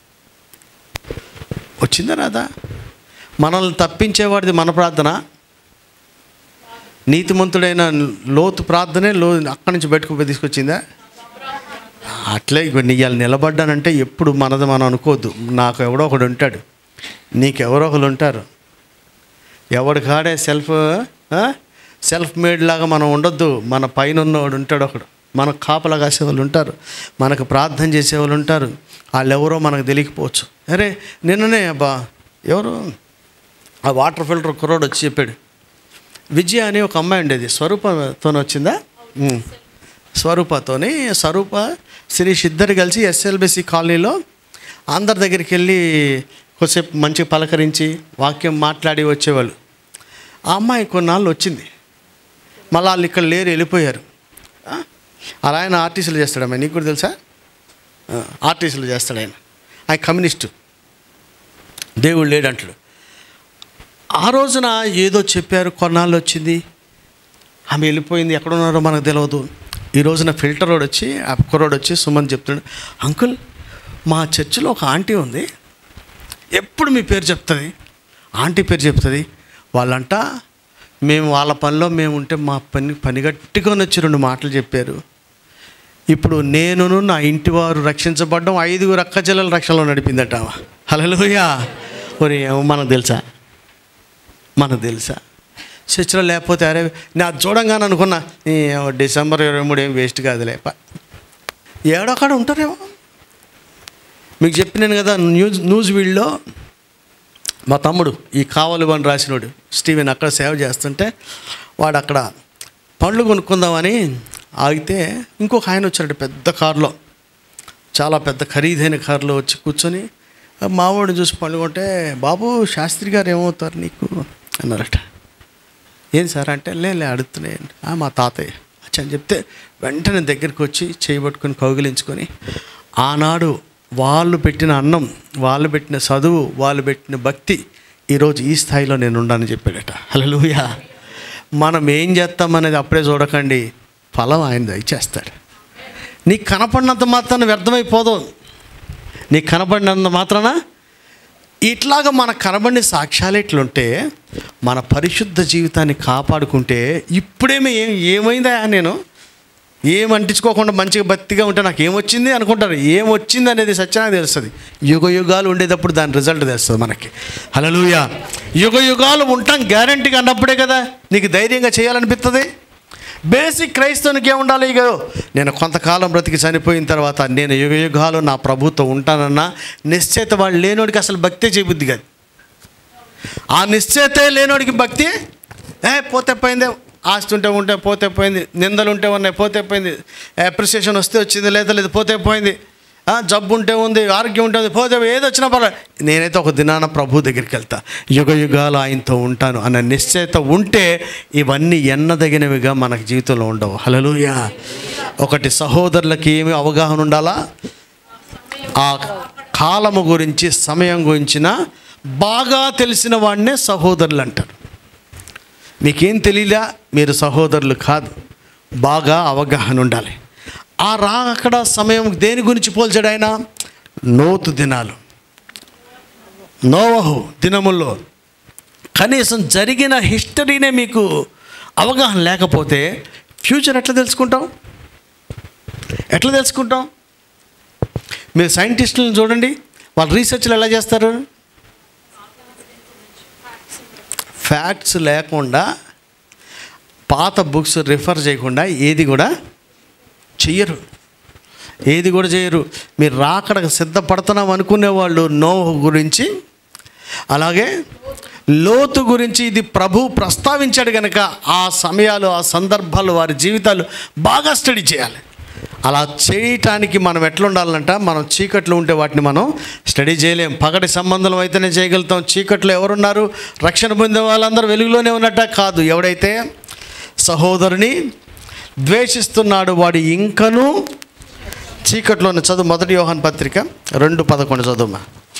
వచ్చిందా రాదా మనల్ని తప్పించేవాడిది మన ప్రార్థన నీతిమంతుడైన లోతు ప్రార్థనే లో అక్కడి నుంచి బయటకు తీసుకొచ్చిందా అట్లే ఇక ఇవాళ నిలబడ్డానంటే ఎప్పుడు మనది మనం అనుకోవద్దు నాకు ఎవడో ఒకడు ఉంటాడు నీకు ఎవరో ఒకరు ఉంటారు ఎవడు కాడే సెల్ఫ్ సెల్ఫ్ మేడ్ లాగా మనం ఉండొద్దు మన పైన ఉన్నవాడు ఉంటాడు ఒకడు మనకు కాపలా కాసేవాళ్ళు ఉంటారు మనకు ప్రార్థన చేసేవాళ్ళు ఉంటారు వాళ్ళు ఎవరో మనకు తెలియకపోవచ్చు అరే నిన్ననే అబ్బా ఎవరు ఆ వాటర్ ఫిల్టర్ కుర్రోడు వచ్చి చెప్పాడు విజయ అని ఒక అమ్మాయి ఉండేది స్వరూపతో వచ్చిందా ఉమ్. స్వరూపతోని స్వరూప శిరీష్ ఇద్దరు కలిసి ఎస్ఎల్బిసి కాలనీలో అందరి దగ్గరికి వెళ్ళి కొద్దిసేపు మంచిగా పలకరించి వాక్యం మాట్లాడి వచ్చేవాళ్ళు ఆ అమ్మాయి కొన్నాళ్ళు వచ్చింది మళ్ళీ వాళ్ళు ఇక్కడ లేరు వెళ్ళిపోయారు ఆ? అలా ఆయన ఆర్టీసీలు చేస్తాడమ్మా నీకు కూడా తెలుసా ఆ, ఆర్టీసీలు చేస్తాడు ఆయన ఆయన కమ్యూనిస్టు దేవుడు లేడంటాడు ఆ రోజున ఏదో చెప్పారు కొన్నాళ్ళు వచ్చింది ఆమె వెళ్ళిపోయింది ఎక్కడున్నారో మనకు తెలియదు ఈ రోజున ఫిల్టర్ రోడ్ వచ్చి ఆ కుర్రోడు వచ్చి సుమన్ చెప్తున్నాడు అంకుల్ మా చర్చిలో ఒక ఆంటీ ఉంది ఎప్పుడు మీ పేరు చెప్తుంది ఆంటీ పేరు చెప్తుంది వాళ్ళంట మేము వాళ్ళ పనిలో మేము ఉంటే మా పని పని గట్టిగా వచ్చి రెండు మాటలు చెప్పారు ఇప్పుడు నేనును నా ఇంటి వారు రక్షించబడ్డం ఐదుగురు అక్క చెల్లెల రక్షణలో నడిపిందట హలోయా ఒరే మనకు తెలుసా మనకు తెలుసా చర్చిలో లేకపోతే అరే నా చూడంగానే అనుకున్నా ఈ డిసెంబర్ ఇరవై మూడు ఏం వేస్ట్ కాదులే ప- ఏడో కాడ ఉంటారేమో మీకు చెప్పినాను కదా న్యూస్ న్యూస్ వీళ్ళలో మా తమ్ముడు ఈ కావలి అని రాసినోడు స్టీవెన్ అక్కడ సేవ చేస్తుంటే వాడు అక్కడ పండ్లు కొనుక్కుందామని ఆగితే ఇంకొక ఆయన వచ్చాడు పెద్ద కారులో చాలా పెద్ద ఖరీదైన కారులో వచ్చి కూర్చొని ఆ మావాడిని చూసి పండ్లు కొంటే బాబు శాస్త్రి గారు ఏమవుతారు నీకు అన్నారట ఏం సార్ అంటే లే లే అడుగుతున్నాయండి "ఆ, మా తాతయ్య అచ్చా అని చెప్తే వెంటనే దగ్గరికి వచ్చి చేయబట్టుకొని కౌగిలించుకొని ఆనాడు వాళ్ళు పెట్టిన అన్నం వాళ్ళు పెట్టిన చదువు వాళ్ళు పెట్టిన భక్తి ఈరోజు ఈ స్థాయిలో నేను ఉన్నానని చెప్పాడట హల్లెలూయా మనం ఏం చేస్తామనేది అప్పుడే చూడకండి ఫలం ఆయన దయచేస్తాడు నీకు కనపడినంత మాత్రాన వ్యర్థమైపోదు నీకు కనపడినంత మాత్రాన ఇట్లాగా మన కనబడిన సాక్ష్యాలు ఎట్లుంటే మన పరిశుద్ధ జీవితాన్ని కాపాడుకుంటే ఇప్పుడేమీ ఏం ఏమైందా నేను ఏం అంటించుకోకుండా మంచిగా బతిగా ఉంటే నాకు ఏమొచ్చింది అనుకుంటారు ఏం వచ్చింది అనేది సత్యానికి తెలుస్తుంది యుగ యుగాలు ఉండేటప్పుడు దాని రిజల్ట్ తెలుస్తుంది మనకి హలలుయ యుగ యుగాలు ఉంటాం గ్యారంటీగా అన్నప్పుడే కదా నీకు ధైర్యంగా చేయాలనిపిస్తుంది బేసిక్ క్రైస్తవునికి ఏముండాలి ఇక నేను కొంతకాలం బ్రతికి చనిపోయిన తర్వాత నేను యుగ యుగాలు నా ప్రభుత్వం ఉంటానన్నా నిశ్చయిత వాడు లేనోడికి అసలు భక్తే చేయబుద్ధి కాదు ఆ నిశ్చయితే లేనోడికి భక్తి ఏ పోతే పోయిందే ఆస్తి ఉంటే ఉంటే పోతే పోయింది నిందలు ఉంటే ఉన్నాయి పోతే పోయింది అప్రిసియేషన్ వస్తే వచ్చింది లేదా లేదు పోతే పోయింది ఆ, జబ్బు ఉంటే ఉంది ఆరోగ్యం ఉంటే ఉంది పోతే ఏది వచ్చినా పర్వాలేదు నేనైతే ఒక దినాన ప్రభు దగ్గరికి వెళ్తా యుగ యుగాలు ఆయనతో ఉంటాను అన్న నిశ్చయత ఉంటే ఇవన్నీ ఎన్నదగినవిగా మనకి జీవితంలో ఉండవు హలలుయా ఒకటి సహోదరులకి ఏమి అవగాహన ఉండాలా ఆ కాలము గురించి సమయం గురించిన బాగా తెలిసిన వాడినే సహోదరులు అంటారు మీకేం తెలియలా మీరు సహోదరులు కాదు బాగా అవగాహన ఉండాలి ఆ రాకడ సమయం దేని గురించి పోల్చాడు ఆయన నోతు దినాలు నోవహు దినముల్లో కనీసం జరిగిన హిస్టరీనే మీకు అవగాహన లేకపోతే ఫ్యూచర్ ఎట్లా తెలుసుకుంటాం ఎట్లా తెలుసుకుంటాం మీరు సైంటిస్టులను చూడండి వాళ్ళు రీసెర్చ్లు ఎలా చేస్తారు ఫ్యాక్ట్స్ లేకుండా పాత బుక్స్ రిఫర్ చేయకుండా ఏది కూడా చెయ్యరు ఏది కూడా చేయరు మీరు రాకడకు సిద్ధపడుతున్నాం అనుకునే వాళ్ళు నోహు గురించి అలాగే లోతు గురించి ఇది ప్రభు ప్రస్తావించాడు కనుక ఆ సమయాలు ఆ సందర్భాలు వారి జీవితాలు బాగా స్టడీ చేయాలి అలా చేయటానికి మనం ఎట్లా ఉండాలంట మనం చీకట్లో ఉంటే వాటిని మనం స్టడీ చేయలేం పగటి సంబంధం అయితేనే చేయగలుగుతాం చీకట్లో ఎవరున్నారు రక్షణ పొందే వాళ్ళందరూ వెలుగులోనే ఉన్నట్ట కాదు ఎవడైతే సహోదరుని ద్వేషిస్తున్నాడు వాడు ఇంకనూ చీకట్లోని చదువు మొదటి యోహాన్ పత్రిక రెండు పదకొండు చదువుమా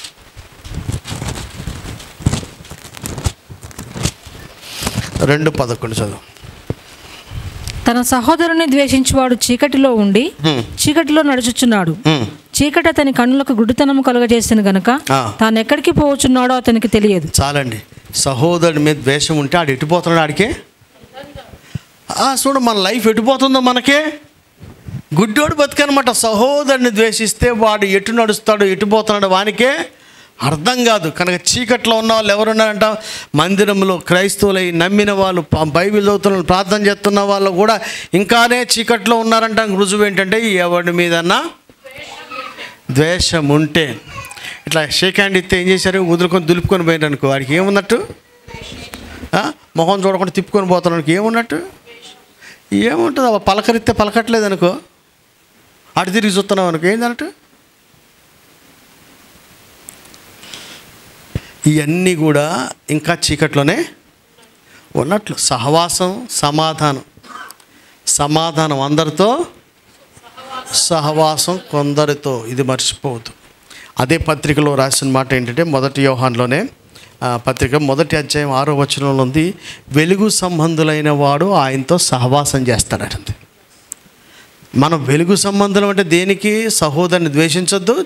రెండు పదకొండు చదువు తన సహోదరుని ద్వేషించువాడు చీకటిలో ఉండి హ్మ్. చీకటిలో నడుచుచున్నాడు హ్మ్. చీకటి అతని కన్నులకు గుడ్డితనము కలుగజేసిన గనుక ఆ. తాను ఎక్కడికి పోవచున్నాడో అతనికి తెలియదు చాలండి సహోదరుడి మీద ద్వేషం ఉంటే ఆడు ఎటుపోతున్నాడు ఆడికే ఆ, చూడు మన లైఫ్ ఎటుపోతుందో మనకే గుడ్డోడు బతికనమాట సహోదరుని ద్వేషిస్తే వాడు ఎటు నడుస్తాడు ఎటు పోతున్నాడు వానికే అర్థం కాదు కనుక చీకట్లో ఉన్న వాళ్ళు ఎవరున్నారంట మందిరంలో క్రైస్తవులై నమ్మిన వాళ్ళు ప- బైబిల్ చదువుతున్న వాళ్ళు, ప్రార్థన చేస్తున్న వాళ్ళు కూడా ఇంకానే చీకట్లో ఉన్నారంట రుజువు ఏంటంటే ఎవరి మీదన్నా ద్వేషం ఉంటే ఇట్లా షేక్ హ్యాండ్ ఇస్తే ఏం చేశారు వదులుకొని దులుపుకొని పోయినారు అనుకో వాడికి ఏమున్నట్టు ఆ? మొహం చూడకుండా తిప్పుకొని పోతున్నానికి ఏమున్నట్టు ఏముంటుంది అవ పలకరిస్తే పలకట్లేదు అనుకో అటు తిరిగి చూస్తున్నావు అనుకో ఏందన్నట్టు ఇవన్నీ కూడా ఇంకా చీకట్లోనే ఉన్నట్లు సహవాసం సమాధానం సమాధానం అందరితో సహవాసం కొందరితో ఇది మర్చిపోవద్దు అదే పత్రికలో రాసిన మాట ఏంటంటే మొదటి యోహాన్లోనే ఆ, పత్రిక మొదటి అధ్యాయం ఆరో వచనంలో ఉంది వెలుగు సంబంధులైన వాడు ఆయనతో సహవాసం చేస్తాడంటే మనం వెలుగు సంబంధం అంటే దేనికి సహోదరుని ద్వేషించొద్దు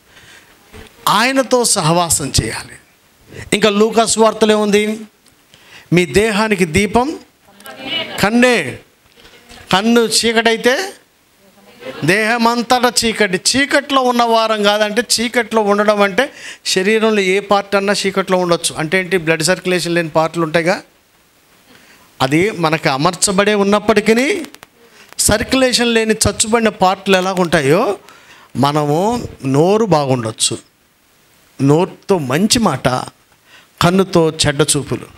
ఆయనతో సహవాసం చేయాలి ఇంకా లూకాస్ వార్తలో ఏముంది మీ దేహానికి దీపం కన్నే కన్ను చీకటైతే దేహమంతటా చీకటి చీకట్లో ఉన్న వారం కాదంటే చీకట్లో ఉండడం అంటే శరీరంలో ఏ పార్ట్ అన్నా చీకట్లో ఉండొచ్చు అంటే ఏంటి బ్లడ్ సర్క్యులేషన్ లేని పార్ట్లు ఉంటాయిగా అది మనకి అమర్చబడే ఉన్నప్పటికీ సర్క్యులేషన్ లేని చచ్చుబడిన పార్ట్లు ఎలా ఉంటాయో మనము నోరు బాగుండొచ్చు నోరుతో మంచి మాట కన్నుతో చెడ్డ చూపులు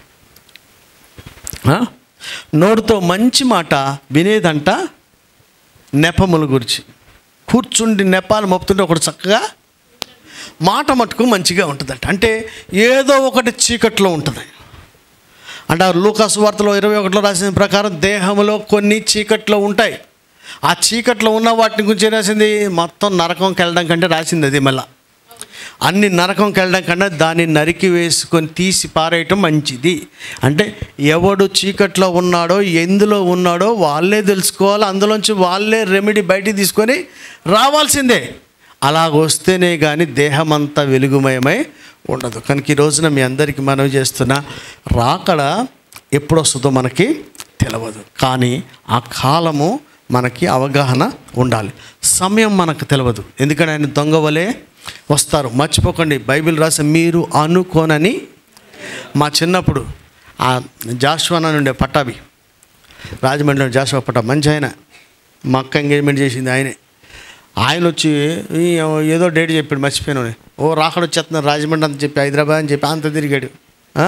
ఆ? నోరుతో మంచి మాట వినేదంట నెపముల గురించి కూర్చుండి నెపాలు మోపుతుంటే ఒకటి చక్కగా మాట మటుకు మంచిగా ఉంటుందంట అంటే ఏదో ఒకటి చీకట్లో ఉంటుంది అంటే ఆ లూకాసు వార్తలో ఇరవై ఒకటిలో రాసిన ప్రకారం దేహంలో కొన్ని చీకట్లో ఉంటాయి ఆ చీకట్లో ఉన్న వాటిని గురించి ఏం రాసింది మొత్తం నరకంకి వెళ్ళడం కంటే రాసింది అది మళ్ళా అన్ని నరకంకి వెళ్ళడం కన్నా దాన్ని నరికి వేసుకొని తీసి పారేయటం మంచిది అంటే ఎవడు చీకట్లో ఉన్నాడో ఎందులో ఉన్నాడో వాళ్ళే తెలుసుకోవాలి అందులోంచి వాళ్ళే రెమెడీ బయటికి తీసుకొని రావాల్సిందే అలాగ వస్తేనే కానీ దేహం అంతా వెలుగుమయమై ఉండదు కనుక ఈ రోజున మీ అందరికీ మనవి చేస్తున్న రాకడ ఎప్పుడు వస్తుందో మనకి తెలియదు కానీ ఆ కాలము మనకి అవగాహన ఉండాలి సమయం మనకు తెలియదు ఎందుకంటే ఆయన దొంగ వలె వస్తారు మర్చిపోకండి బైబిల్ రాసి మీరు అనుకోనని మా చిన్నప్పుడు ఆ జాషువా నుండే పట్టాభి రాజమండ్రిలో జాషువా పట్టా మంచి ఆయన మా అక్క ఎంగేజ్మెంట్ చేసింది ఆయనే ఆయన వచ్చి ఈ ఏదో డేట్ చెప్పాడు మర్చిపోయాను ఓ రాకడ వచ్చేస్తున్నారు రాజమండ్రి అంత చెప్పి హైదరాబాద్ అని చెప్పి అంత తిరిగాడు ఆ?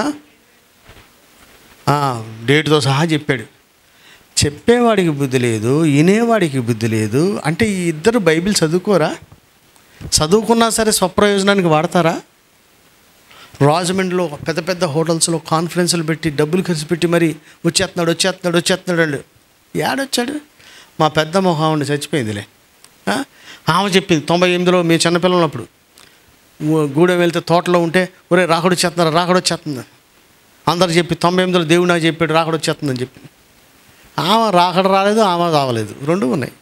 ఆ, డేట్తో సహా చెప్పాడు చెప్పేవాడికి బుద్ధి లేదు వినేవాడికి బుద్ధి లేదు అంటే ఈ ఇద్దరు బైబిల్ చదువుకోరా చదువుకున్నా సరే స్వప్రయోజనానికి వాడతారా రాజమండ్రిలో పెద్ద పెద్ద హోటల్స్లో కాన్ఫరెన్స్లు పెట్టి డబ్బులు ఖర్చు పెట్టి మరి వచ్చేస్తున్నాడు వచ్చేస్తున్నాడు వచ్చేస్తున్నాడు అండి ఏడొచ్చాడు మా పెద్ద మొహావుండి చచ్చిపోయిందిలే ఆ? ఆమె చెప్పింది తొంభై ఎనిమిదిలో మీ చిన్నపిల్లలప్పుడు ఊ- గూడెం వెళ్తే తోటలో ఉంటే ఒరే రాకడు వచ్చేస్తున్నారు రాకడు వచ్చేస్తుంది అందరు చెప్పి తొంభై ఎనిమిదిలో దేవుడు నాకు చెప్పాడు రాకడు వచ్చేస్తుందని చెప్పి ఆమె రాకడ రాలేదు ఆమె రావలేదు రెండు ఉన్నాయి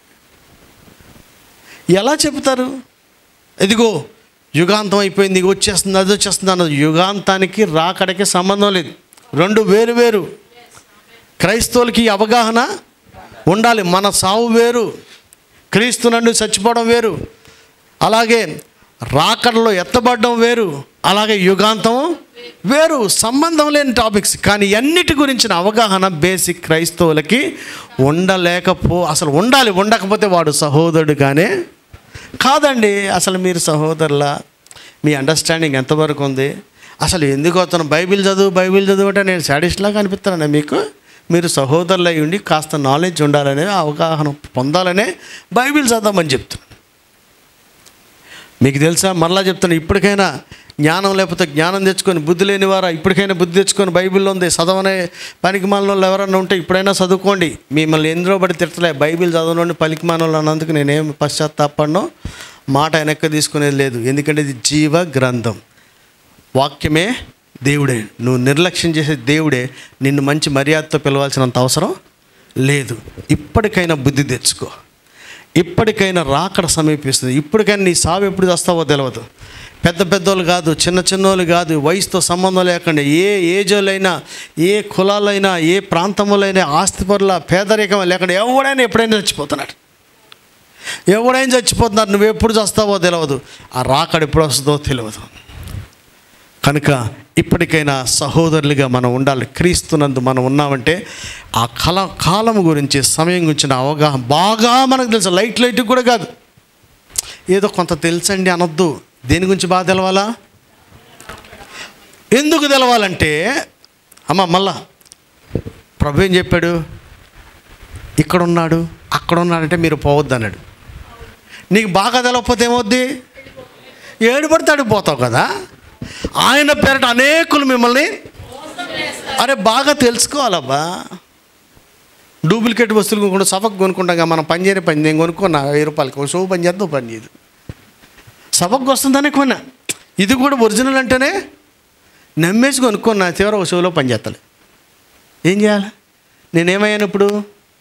ఎలా చెబుతారు ఇదిగో యుగాంతం అయిపోయింది ఇగో వచ్చేస్తుంది అది వచ్చేస్తుంది అన్నది యుగాంతానికి రాకడకి సంబంధం లేదు రెండు వేరు వేరు క్రైస్తవులకి ఈ అవగాహన ఉండాలి మన సావు వేరు క్రీస్తు నుండి చచ్చిపోవడం వేరు అలాగే రాకడలో ఎత్తబడడం వేరు అలాగే యుగాంతం వేరు సంబంధం లేని టాపిక్స్ కానీ అన్నిటి గురించిన అవగాహన బేసిక్ క్రైస్తవులకి ఉండలేకపో అసలు ఉండాలి ఉండకపోతే వాడు సహోదరుడుగానే కాదండి అసలు మీరు సహోదరులా మీ అండర్స్టాండింగ్ ఎంతవరకు ఉంది అసలు ఎందుకు అతను బైబిల్ చదువు బైబిల్ చదువు అంటే నేను సాడిస్ట్లా కనిపిస్తానండి మీకు మీరు సహోదరులు అయి ఉండి కాస్త నాలెడ్జ్ ఉండాలనే అవగాహన పొందాలనే బైబిల్ చదవమని చెప్తున్నాను మీకు తెలుసా మరలా చెప్తాను ఇప్పటికైనా జ్ఞానం లేకపోతే జ్ఞానం తెచ్చుకొని బుద్ధి లేని వారా ఇప్పటికైనా బుద్ధి తెచ్చుకొని బైబిల్లో ఉంది చదవనే పనికి వాళ్ళు ఎవరన్నా ఉంటే ఇప్పుడైనా చదువుకోండి మిమ్మల్ని ఎందులో పడి తిట్టలే బైబిల్ చదవనండి పనికి వాళ్ళు అన్నందుకు నేనేం పశ్చాత్తాపడను మాట వెనక్కి తీసుకునేది లేదు ఎందుకంటే ఇది జీవ గ్రంథం వాక్యమే దేవుడే నువ్వు నిర్లక్ష్యం చేసే దేవుడే నిన్ను మంచి మర్యాదతో పిలవాల్సినంత అవసరం లేదు ఇప్పటికైనా బుద్ధి తెచ్చుకో ఇప్పటికైనా రాకడ సమీపిస్తుంది ఇప్పటికైనా నీ సావు ఎప్పుడు వస్తావో తెలియదు పెద్ద పెద్దోళ్ళు కాదు చిన్న చిన్నోళ్ళు కాదు వయసుతో సంబంధం లేకుండా ఏ ఏజోలైనా ఏ కులాలైనా ఏ ప్రాంతములైనా ఆస్తిపరుల పేదరికం లేకుండా ఎవడైనా ఎప్పుడైనా చచ్చిపోతున్నాడు ఎవడైనా చచ్చిపోతున్నారు నువ్వు ఎప్పుడు చస్తావో తెలియదు ఆ రాకడ ఎప్పుడు వస్తుందో తెలియదు కనుక ఇప్పటికైనా సహోదరులుగా మనం ఉండాలి క్రీస్తునందు మనం ఉన్నామంటే ఆ కల కాలం గురించి సమయం గురించిన అవగాహన బాగా మనకు తెలుసు లైట్ లైట్ కూడా కాదు ఏదో కొంత తెలుసండి అనొద్దు దేని గురించి బాగా తెలవాలా ఎందుకు తెలవాలంటే అమ్మ మళ్ళా ప్రభు ఏం చెప్పాడు ఇక్కడ ఉన్నాడు అక్కడ ఉన్నాడంటే మీరు పోవద్దు అన్నాడు నీకు బాగా తెలవకపోతే ఏమవుద్ది ఏడు పడితే అడిగి పోతావు కదా ఆయన పేరట అనేకులు మిమ్మల్ని అరే బాగా తెలుసుకోవాలబ్బా డూప్లికేట్ వస్తువులు కొనుక్కుంటూ సభకు కొనుక్కుంటాం కదా, మనం పని చేయని పని నేను కొనుక్కున్నా వెయ్యి రూపాయలకి ఒక షో పని చేద్దాం పని చేయదు సభకు వస్తుందనే కొన్నా ఇది కూడా ఒరిజినల్ అంటేనే నమ్మేసి కొనుక్కున్నా చివరి ఒక షోలో పని చేస్తాను ఏం చేయాలి నేనేమయ్యాను ఇప్పుడు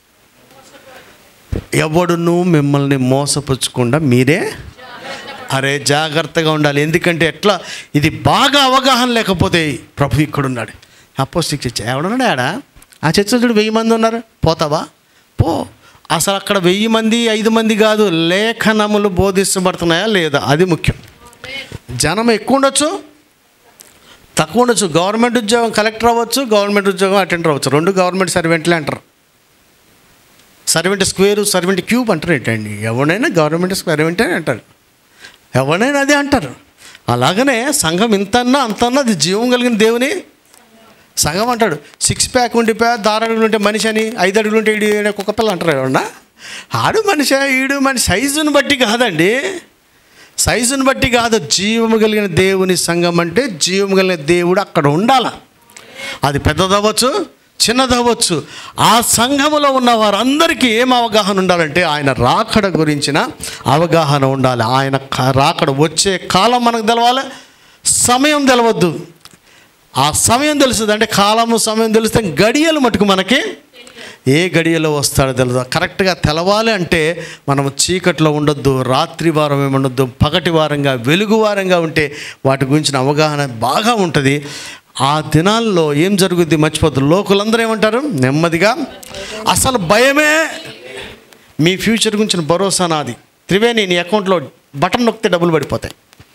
ఎవడును మిమ్మల్ని మోసపుచ్చకుండా మీరే అరే జాగ్రత్తగా ఉండాలి ఎందుకంటే ఎట్లా ఇది బాగా అవగాహన లేకపోతే ప్రభు ఇక్కడున్నాడు అపోస్టిక్ చర్చ ఎవడున్నాడు ఆడ ఆ చర్చ చూడు వెయ్యి మంది ఉన్నారు పోతావా పో అసలు అక్కడ వెయ్యి మంది ఐదు మంది కాదు లేఖనములు బోధించబడుతున్నాయా లేదా అది ముఖ్యం జనం ఎక్కువ ఉండొచ్చు తక్కువ ఉండొచ్చు గవర్నమెంట్ ఉద్యోగం కలెక్టర్ అవ్వచ్చు గవర్నమెంట్ ఉద్యోగం అటెండర్ అవ్వచ్చు రెండు గవర్నమెంట్ సర్వెంట్లే అంటారు సర్వెంట్ స్క్వేర్ సర్వెంట్ క్యూబ్ అంటారు ఏంటండి ఎవరైనా గవర్నమెంట్ సర్వెంటే అంటారు ఎవరైనా అదే అంటారు అలాగనే సంఘం ఇంతన్నా అంతన్నా అది జీవం కలిగిన దేవుని సంఘం అంటాడు సిక్స్ ప్యాక్ ఉండి ప్యాక్ ఆరు అడుగులు ఉంటే మనిషి అని ఐదు అడుగులు ఉంటే ఈడు ఈడ కుక్క పిల్ల అంటారు ఎవరన్నా ఆడు మనిషి ఈడు మనిషి సైజుని బట్టి కాదండి సైజుని బట్టి కాదు జీవము కలిగిన దేవుని సంఘం అంటే జీవము కలిగిన దేవుడు అక్కడ ఉండాల అది పెద్దదవ్వచ్చు చిన్నదవ్వచ్చు ఆ సంఘములో ఉన్న వారందరికీ ఏం అవగాహన ఉండాలంటే ఆయన రాకడ గురించిన అవగాహన ఉండాలి ఆయన క- రాకడ వచ్చే కాలం మనకు తెలవాలి సమయం తెలవద్దు ఆ సమయం తెలుస్తుంది అంటే కాలము సమయం తెలిస్తే గడియలు మటుకు మనకి ఏ గడియలో వస్తాడో తెలుసు కరెక్ట్గా తెలవాలి అంటే మనం చీకట్లో ఉండొద్దు రాత్రి వారం ఏమి ఉండొద్దు పగటి వారంగా వెలుగు వారంగా ఉంటే వాటి గురించిన అవగాహన బాగా ఉంటుంది ఆ దినాల్లో ఏం జరుగుద్ది మర్చిపోద్దు లోకులందరూ ఏమంటారు నెమ్మదిగా అసలు భయమే మీ ఫ్యూచర్ గురించిన భరోసా నాది త్రివేణి నీ అకౌంట్లో బటన్ నొక్కితే డబ్బులు పడిపోతాయి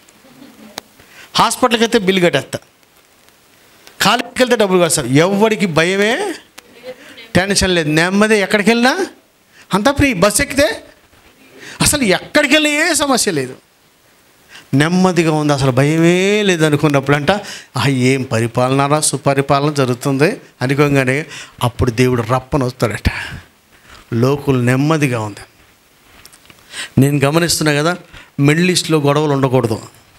హాస్పిటల్కి అయితే బిల్లు కట్టేస్తా కాలేజీకి వెళ్తే డబ్బులు కడతాం ఎవరికి భయమే టెన్షన్ లేదు నెమ్మది ఎక్కడికి వెళ్ళినా అంతా ఫ్రీ బస్ ఎక్కితే అసలు ఎక్కడికి వెళ్ళినా ఏ సమస్య లేదు నెమ్మదిగా ఉంది అసలు భయమే లేదు అనుకున్నప్పుడు అంట ఆ ఏం పరిపాలన సుపరిపాలన జరుగుతుంది అనుకోగానే అప్పుడు దేవుడు రప్పన వస్తాడట లోకులు నెమ్మదిగా ఉంది నేను గమనిస్తున్నా కదా మిడిల్ ఈస్ట్లో గొడవలు ఉండకూడదు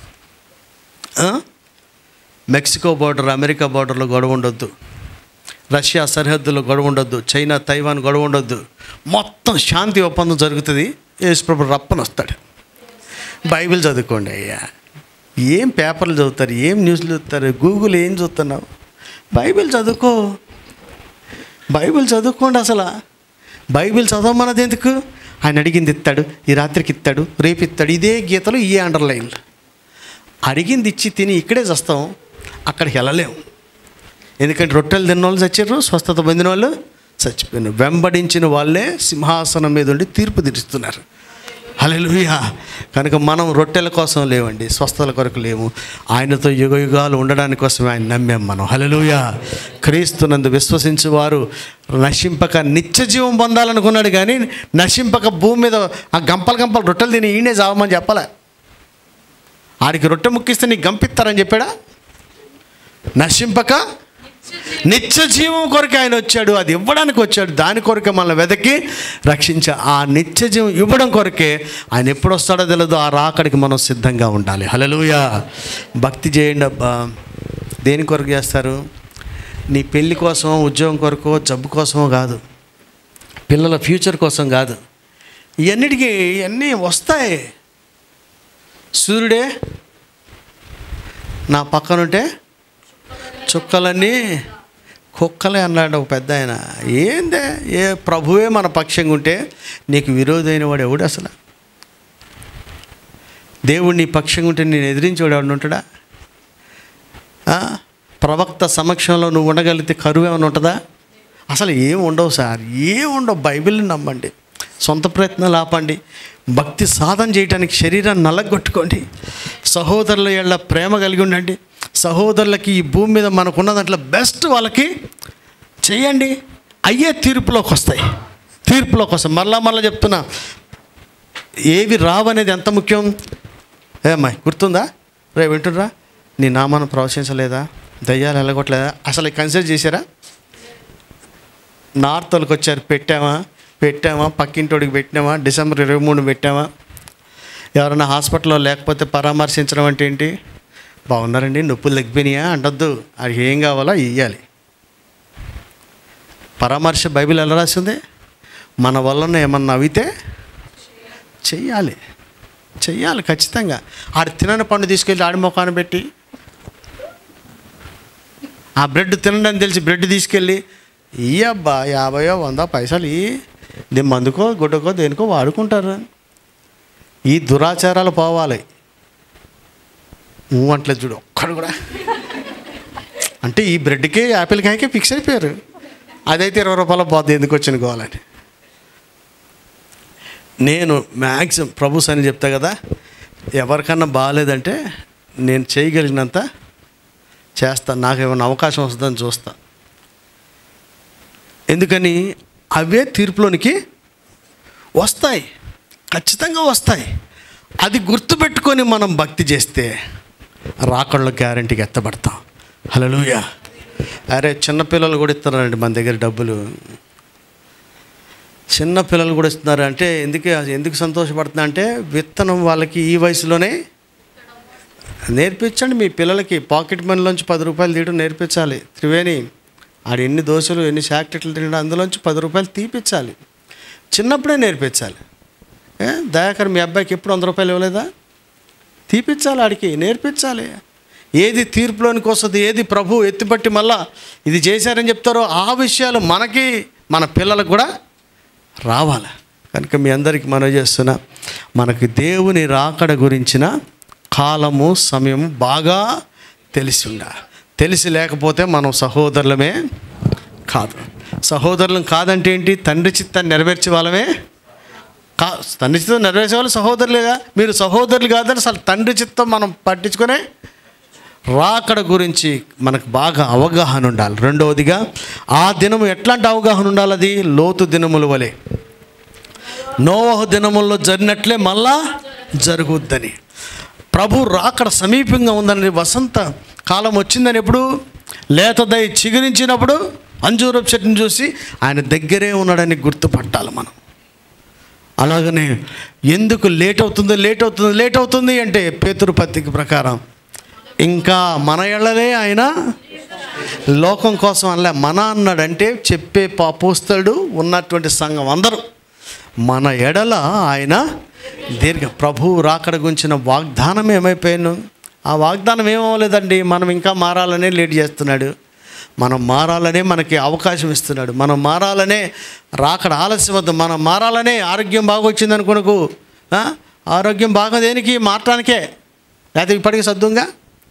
ఆ? మెక్సికో బార్డర్ అమెరికా బార్డర్లో గొడవ ఉండొద్దు రష్యా సరిహద్దులో గొడవ ఉండొద్దు చైనా తైవాన్ గొడవ ఉండొద్దు మొత్తం శాంతి ఒప్పందం జరుగుతుంది యేసుప్రభు రప్పన వస్తాడు బైబిల్ చదువుకోండి అయ్యా ఏం పేపర్లు చదువుతారు ఏం న్యూస్లు చదువుతారు గూగుల్ ఏం చూస్తున్నావు బైబిల్ చదువుకో బైబిల్ చదువుకోండి అసలు బైబిల్ చదవమన్నది ఎందుకు ఆయన అడిగింది ఇస్తాడు ఈ రాత్రికి ఇస్తాడు రేపు ఇస్తాడు ఇదే గీతలు ఈ అండర్లైన్లు అడిగింది ఇచ్చి తిని ఇక్కడే చస్తాం అక్కడికి వెళ్ళలేము ఎందుకంటే రొట్టెలు తిన్న వాళ్ళు చచ్చారు స్వస్థత పొందిన వాళ్ళు చచ్చిపోయినారు వెంబడించిన వాళ్ళే సింహాసనం మీద ఉండి తీర్పు తీరుస్తున్నారు హల్లెలూయా కనుక మనం రొట్టెల కోసం లేవండి స్వస్థతల కొరకు లేవు ఆయనతో యుగ యుగాలు ఉండడానికి కోసం ఆయన నమ్మాం మనం హల్లెలూయా క్రీస్తునందు విశ్వసించు వారు నశింపక నిత్య జీవం పొందాలనుకున్నాడు కానీ నశింపక భూమి మీద ఆ గంపలు గంపలు రొట్టెలు తిని ఈయనే చావమని చెప్పలే ఆడికి రొట్టె ముక్కిస్తే నీకు గంపిస్తారని చెప్పాడా నశింపక నిత్య జీవం కొరకు ఆయన వచ్చాడు అది ఇవ్వడానికి వచ్చాడు దాని కొరకే మనల్ని వెదకి రక్షించా ఆ నిత్య జీవం ఇవ్వడం కొరకే ఆయన ఎప్పుడు వస్తాడో తెలియదు ఆ రాకడికి మనం సిద్ధంగా ఉండాలి హల్లెలూయా భక్తి చేయండి అబ్బా దేని కొరకు చేస్తారు నీ పెళ్లి కోసమో ఉద్యోగం కొరకో జబ్బు కోసమో కాదు పిల్లల ఫ్యూచర్ కోసం కాదు ఇవన్నిటికీ ఇవన్నీ వస్తాయి సూర్యుడే నా పక్కనుంటే చుక్కలన్నీ కుక్కలే అన్నాడు ఒక పెద్ద ఆయన ఏందే ఏ ప్రభువే మన పక్షంగా ఉంటే నీకు విరోధైన వాడు ఎవడు అసలు దేవుడు నీ పక్షంగా ఉంటే నేను ఎదిరించేవాడు ఎవడు ఉంటాడా ఆ? ప్రవక్త సమక్షంలో నువ్వు ఉండగలిగితే కరువు ఏమైనా ఉంటుందా అసలు ఏం ఉండవు సార్ ఏం ఉండవు బైబిల్ని నమ్మండి సొంత ప్రయత్నాలు ఆపండి భక్తి సాధన చేయడానికి శరీరాన్ని నల్లగొట్టుకోండి సహోదరుల ఏళ్ళ ప్రేమ కలిగి ఉండండి సహోదరులకి ఈ భూమి మీద మనకున్న దాంట్లో బెస్ట్ వాళ్ళకి చేయండి అయ్యే తీర్పులోకి వస్తాయి తీర్పులోకి వస్తాయి మరలా మరలా చెప్తున్నా ఏవి రావనేది ఎంత ముఖ్యం ఏమ్మాయి గుర్తుందా రే వింటుర్రా నీ నామాన్ని ప్రవశించలేదా దయ్యాలు వెళ్ళగొట్టలేదా అసలు కన్సిడర్ చేశారా నార్త్ వాళ్ళకి వచ్చారు పెట్టామా పెట్టామా పక్కింటోడికి పెట్టినామా డిసెంబర్ ఇరవై మూడు పెట్టామా ఎవరైనా హాస్పిటల్లో లేకపోతే పరామర్శించడం అంటే ఏంటి బాగున్నారండి నొప్పులు తగ్గిపోయినాయా అంటొద్దు అది ఏం కావాలో ఇవ్వాలి పరామర్శ బైబిల్ ఎలా రాసింది మన వలన ఏమన్నా అవితే చెయ్యాలి చెయ్యాలి ఖచ్చితంగా ఆడు తినని పండు తీసుకెళ్ళి ఆడి ముఖాన్ని పెట్టి ఆ బ్రెడ్ తినడానికి తెలిసి బ్రెడ్ తీసుకెళ్ళి ఈ అబ్బా యాభయో వంద పైసలు ఈ దీని మందుకో గుడ్డకో దేనికో వాడుకుంటారు ఈ దురాచారాలు పోవాలి నువ్వు అంటలేదు చూడు ఒక్కడు కూడా అంటే ఈ బ్రెడ్కి యాపిల్ కాయకి ఫిక్స్ అయిపోయారు అదైతే ఇరవై రూపాయల పోద్ది ఎందుకు వచ్చిన కావాలని నేను మ్యాక్సిమం ప్రభుస్ అని చెప్తా కదా ఎవరికన్నా బాగాలేదంటే నేను చేయగలిగినంత చేస్తాను నాకు ఏమైనా అవకాశం వస్తుందని చూస్తా ఎందుకని అవే తీర్పులోనికి వస్తాయి ఖచ్చితంగా వస్తాయి అది గుర్తుపెట్టుకొని మనం భక్తి చేస్తే రాకళ్ళు గ్యారంటీకి ఎత్తబడతాం హలోయ అరే చిన్నపిల్లలు కూడా ఇస్తున్నారండి మన దగ్గర డబ్బులు చిన్న పిల్లలు కూడా ఇస్తున్నారు అంటే ఎందుకు ఎందుకు సంతోషపడుతున్నా అంటే విత్తనం వాళ్ళకి ఈ వయసులోనే నేర్పించండి మీ పిల్లలకి పాకెట్ మనీలోంచి పది రూపాయలు తీయడం నేర్పించాలి త్రివేణి ఆడు ఎన్ని దోశలు ఎన్ని చాక్లెట్లు తినడం అందులోంచి పది రూపాయలు తీపిచ్చాలి చిన్నప్పుడే నేర్పించాలి ఏ దయాకర్ మీ అబ్బాయికి ఎప్పుడు వంద రూపాయలు ఇవ్వలేదా తీపిచ్చాలి ఆడికి నేర్పించాలి ఏది తీర్పులోనికి వస్తుంది ఏది ప్రభు ఎత్తిపట్టి మళ్ళా ఇది చేశారని చెప్తారో ఆ విషయాలు మనకి మన పిల్లలకు కూడా రావాలి కనుక మీ అందరికీ మనం చేస్తున్నా మనకి దేవుని రాకడ గురించిన కాలము సమయం బాగా తెలిసి ఉండ తెలిసి లేకపోతే మనం సహోదరులమే కాదు సహోదరులం కాదంటే ఏంటి తండ్రి చిత్తాన్ని నెరవేర్చే వాళ్ళమే కా తండ్రి చిత్తం నెరవేర్చే వాళ్ళు సహోదరులేగా మీరు సహోదరులు కాదని అసలు తండ్రి చిత్తం మనం పట్టించుకునే రాకడ గురించి మనకు బాగా అవగాహన ఉండాలి రెండవదిగా ఆ దినము ఎట్లాంటి అవగాహన ఉండాలి అది లోతు దినముల వలె నోవహు దినముల్లో జరిగినట్లే మళ్ళా జరుగుద్దని ప్రభు రాకడ సమీపంగా ఉందని వసంత కాలం వచ్చిందని ఎప్పుడు లేతదై చిగురించినప్పుడు అంజూరపు చెట్టుని చూసి ఆయన దగ్గరే ఉన్నాడని గుర్తుపట్టాలి మనం అలాగనే ఎందుకు లేట్ అవుతుంది లేట్ అవుతుంది లేట్ అవుతుంది అంటే పేతురు పత్రిక ప్రకారం ఇంకా మన ఎళ్ళలే ఆయన లోకం కోసం అనలే మన అన్నాడంటే చెప్పే పాపోస్తడు ఉన్నటువంటి సంఘం అందరూ మన ఎడల ఆయన దీర్ఘ ప్రభువు రాకడ గురించిన వాగ్దానం ఏమైపోయాను ఆ వాగ్దానం ఏమవ్వలేదండి మనం ఇంకా మారాలనే లేట్ చేస్తున్నాడు మనం మారాలనే మనకి అవకాశం ఇస్తున్నాడు మనం మారాలనే రాకడ ఆలస్యం వద్దు మనం మారాలనే ఆరోగ్యం బాగొచ్చింది అనుకునకు ఆ? ఆరోగ్యం బాగా దేనికి మారటానికే లేకపోతే ఇప్పటికి సద్దుంగా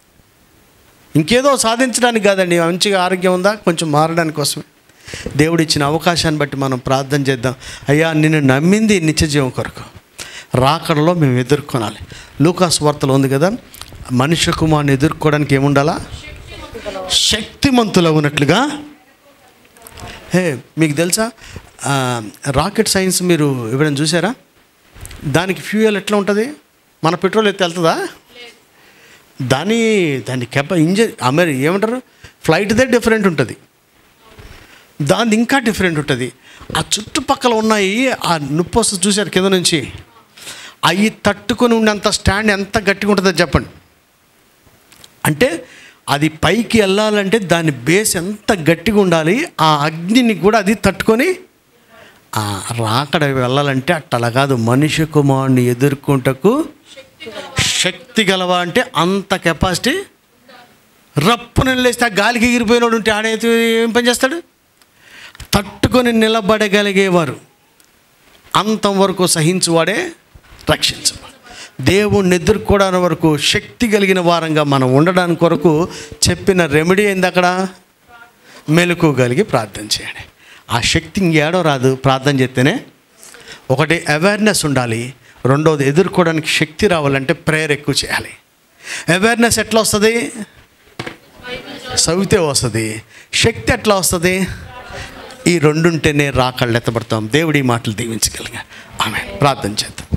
ఇంకేదో సాధించడానికి కాదండి మంచిగా ఆరోగ్యం ఉందా కొంచెం మారడానికి కోసమే దేవుడు ఇచ్చిన అవకాశాన్ని బట్టి మనం ప్రార్థన చేద్దాం అయ్యా నిన్ను నమ్మింది నిత్యజీవం కొరకు రాకడలో మేము ఎదుర్కొనాలి లూకాస్ వార్తలో ఉంది కదా మనుష్య కుమార్ని ఎదుర్కోవడానికి ఏముండాలా శక్తిమంతులు ఉన్నట్లుగా హే మీకు తెలుసా ఆ, రాకెట్ సైన్స్ మీరు ఎప్పుడైనా చూసారా దానికి ఫ్యూయల్ ఎట్లా ఉంటుంది మన పెట్రోల్ ఎత్తి వెళ్తుందా దాని దాని కెప ఇంజన్ అమెరి ఏమంటారు ఫ్లైట్దే డిఫరెంట్ ఉంటుంది దాని ఇంకా డిఫరెంట్ ఉంటుంది ఆ చుట్టుపక్కల ఉన్నాయి ఆ నొప్పి వస్తుంది చూశారు కింద నుంచి అవి తట్టుకొని ఉండేంత స్టాండ్ ఎంత గట్టిగా ఉంటుందో చెప్పండి అంటే అది పైకి వెళ్ళాలంటే దాని బేస్ ఎంత గట్టిగా ఉండాలి ఆ అగ్నిని కూడా అది తట్టుకొని ఆ రాకడ వెళ్ళాలంటే అట్టలా కాదు మనిషి కుమారుని ఎదుర్కొంటకు శక్తి గలవా అంటే అంత కెపాసిటీ రప్పున లేస్తే ఆ గాలికి ఎగిరిపోయినోడు ఉంటే ఆడైతే ఏం పని చేస్తాడు తట్టుకొని నిలబడగలిగేవారు అంతం వరకు సహించువాడే రక్షించు దేవుణ్ణి ఎదుర్కోవడానికి వరకు శక్తి కలిగిన వారంగా మనం ఉండడానికి కొరకు చెప్పిన రెమెడీ ఏంది అక్కడ మెలకు కలిగి ప్రార్థన చేయండి ఆ శక్తి ఇంకేడో రాదు ప్రార్థన చేస్తేనే ఒకటి అవేర్నెస్ ఉండాలి రెండోది ఎదుర్కోవడానికి శక్తి రావాలంటే ప్రేయర్ ఎక్కువ చేయాలి అవేర్నెస్ ఎట్లా వస్తుంది చదివితే వస్తుంది శక్తి ఎట్లా వస్తుంది ఈ రెండుంటేనే రాకళ్ళు ఎత్తబడతాం దేవుడి మాటలు దీవించగలిగా ఆమె ప్రార్థన చేద్దాం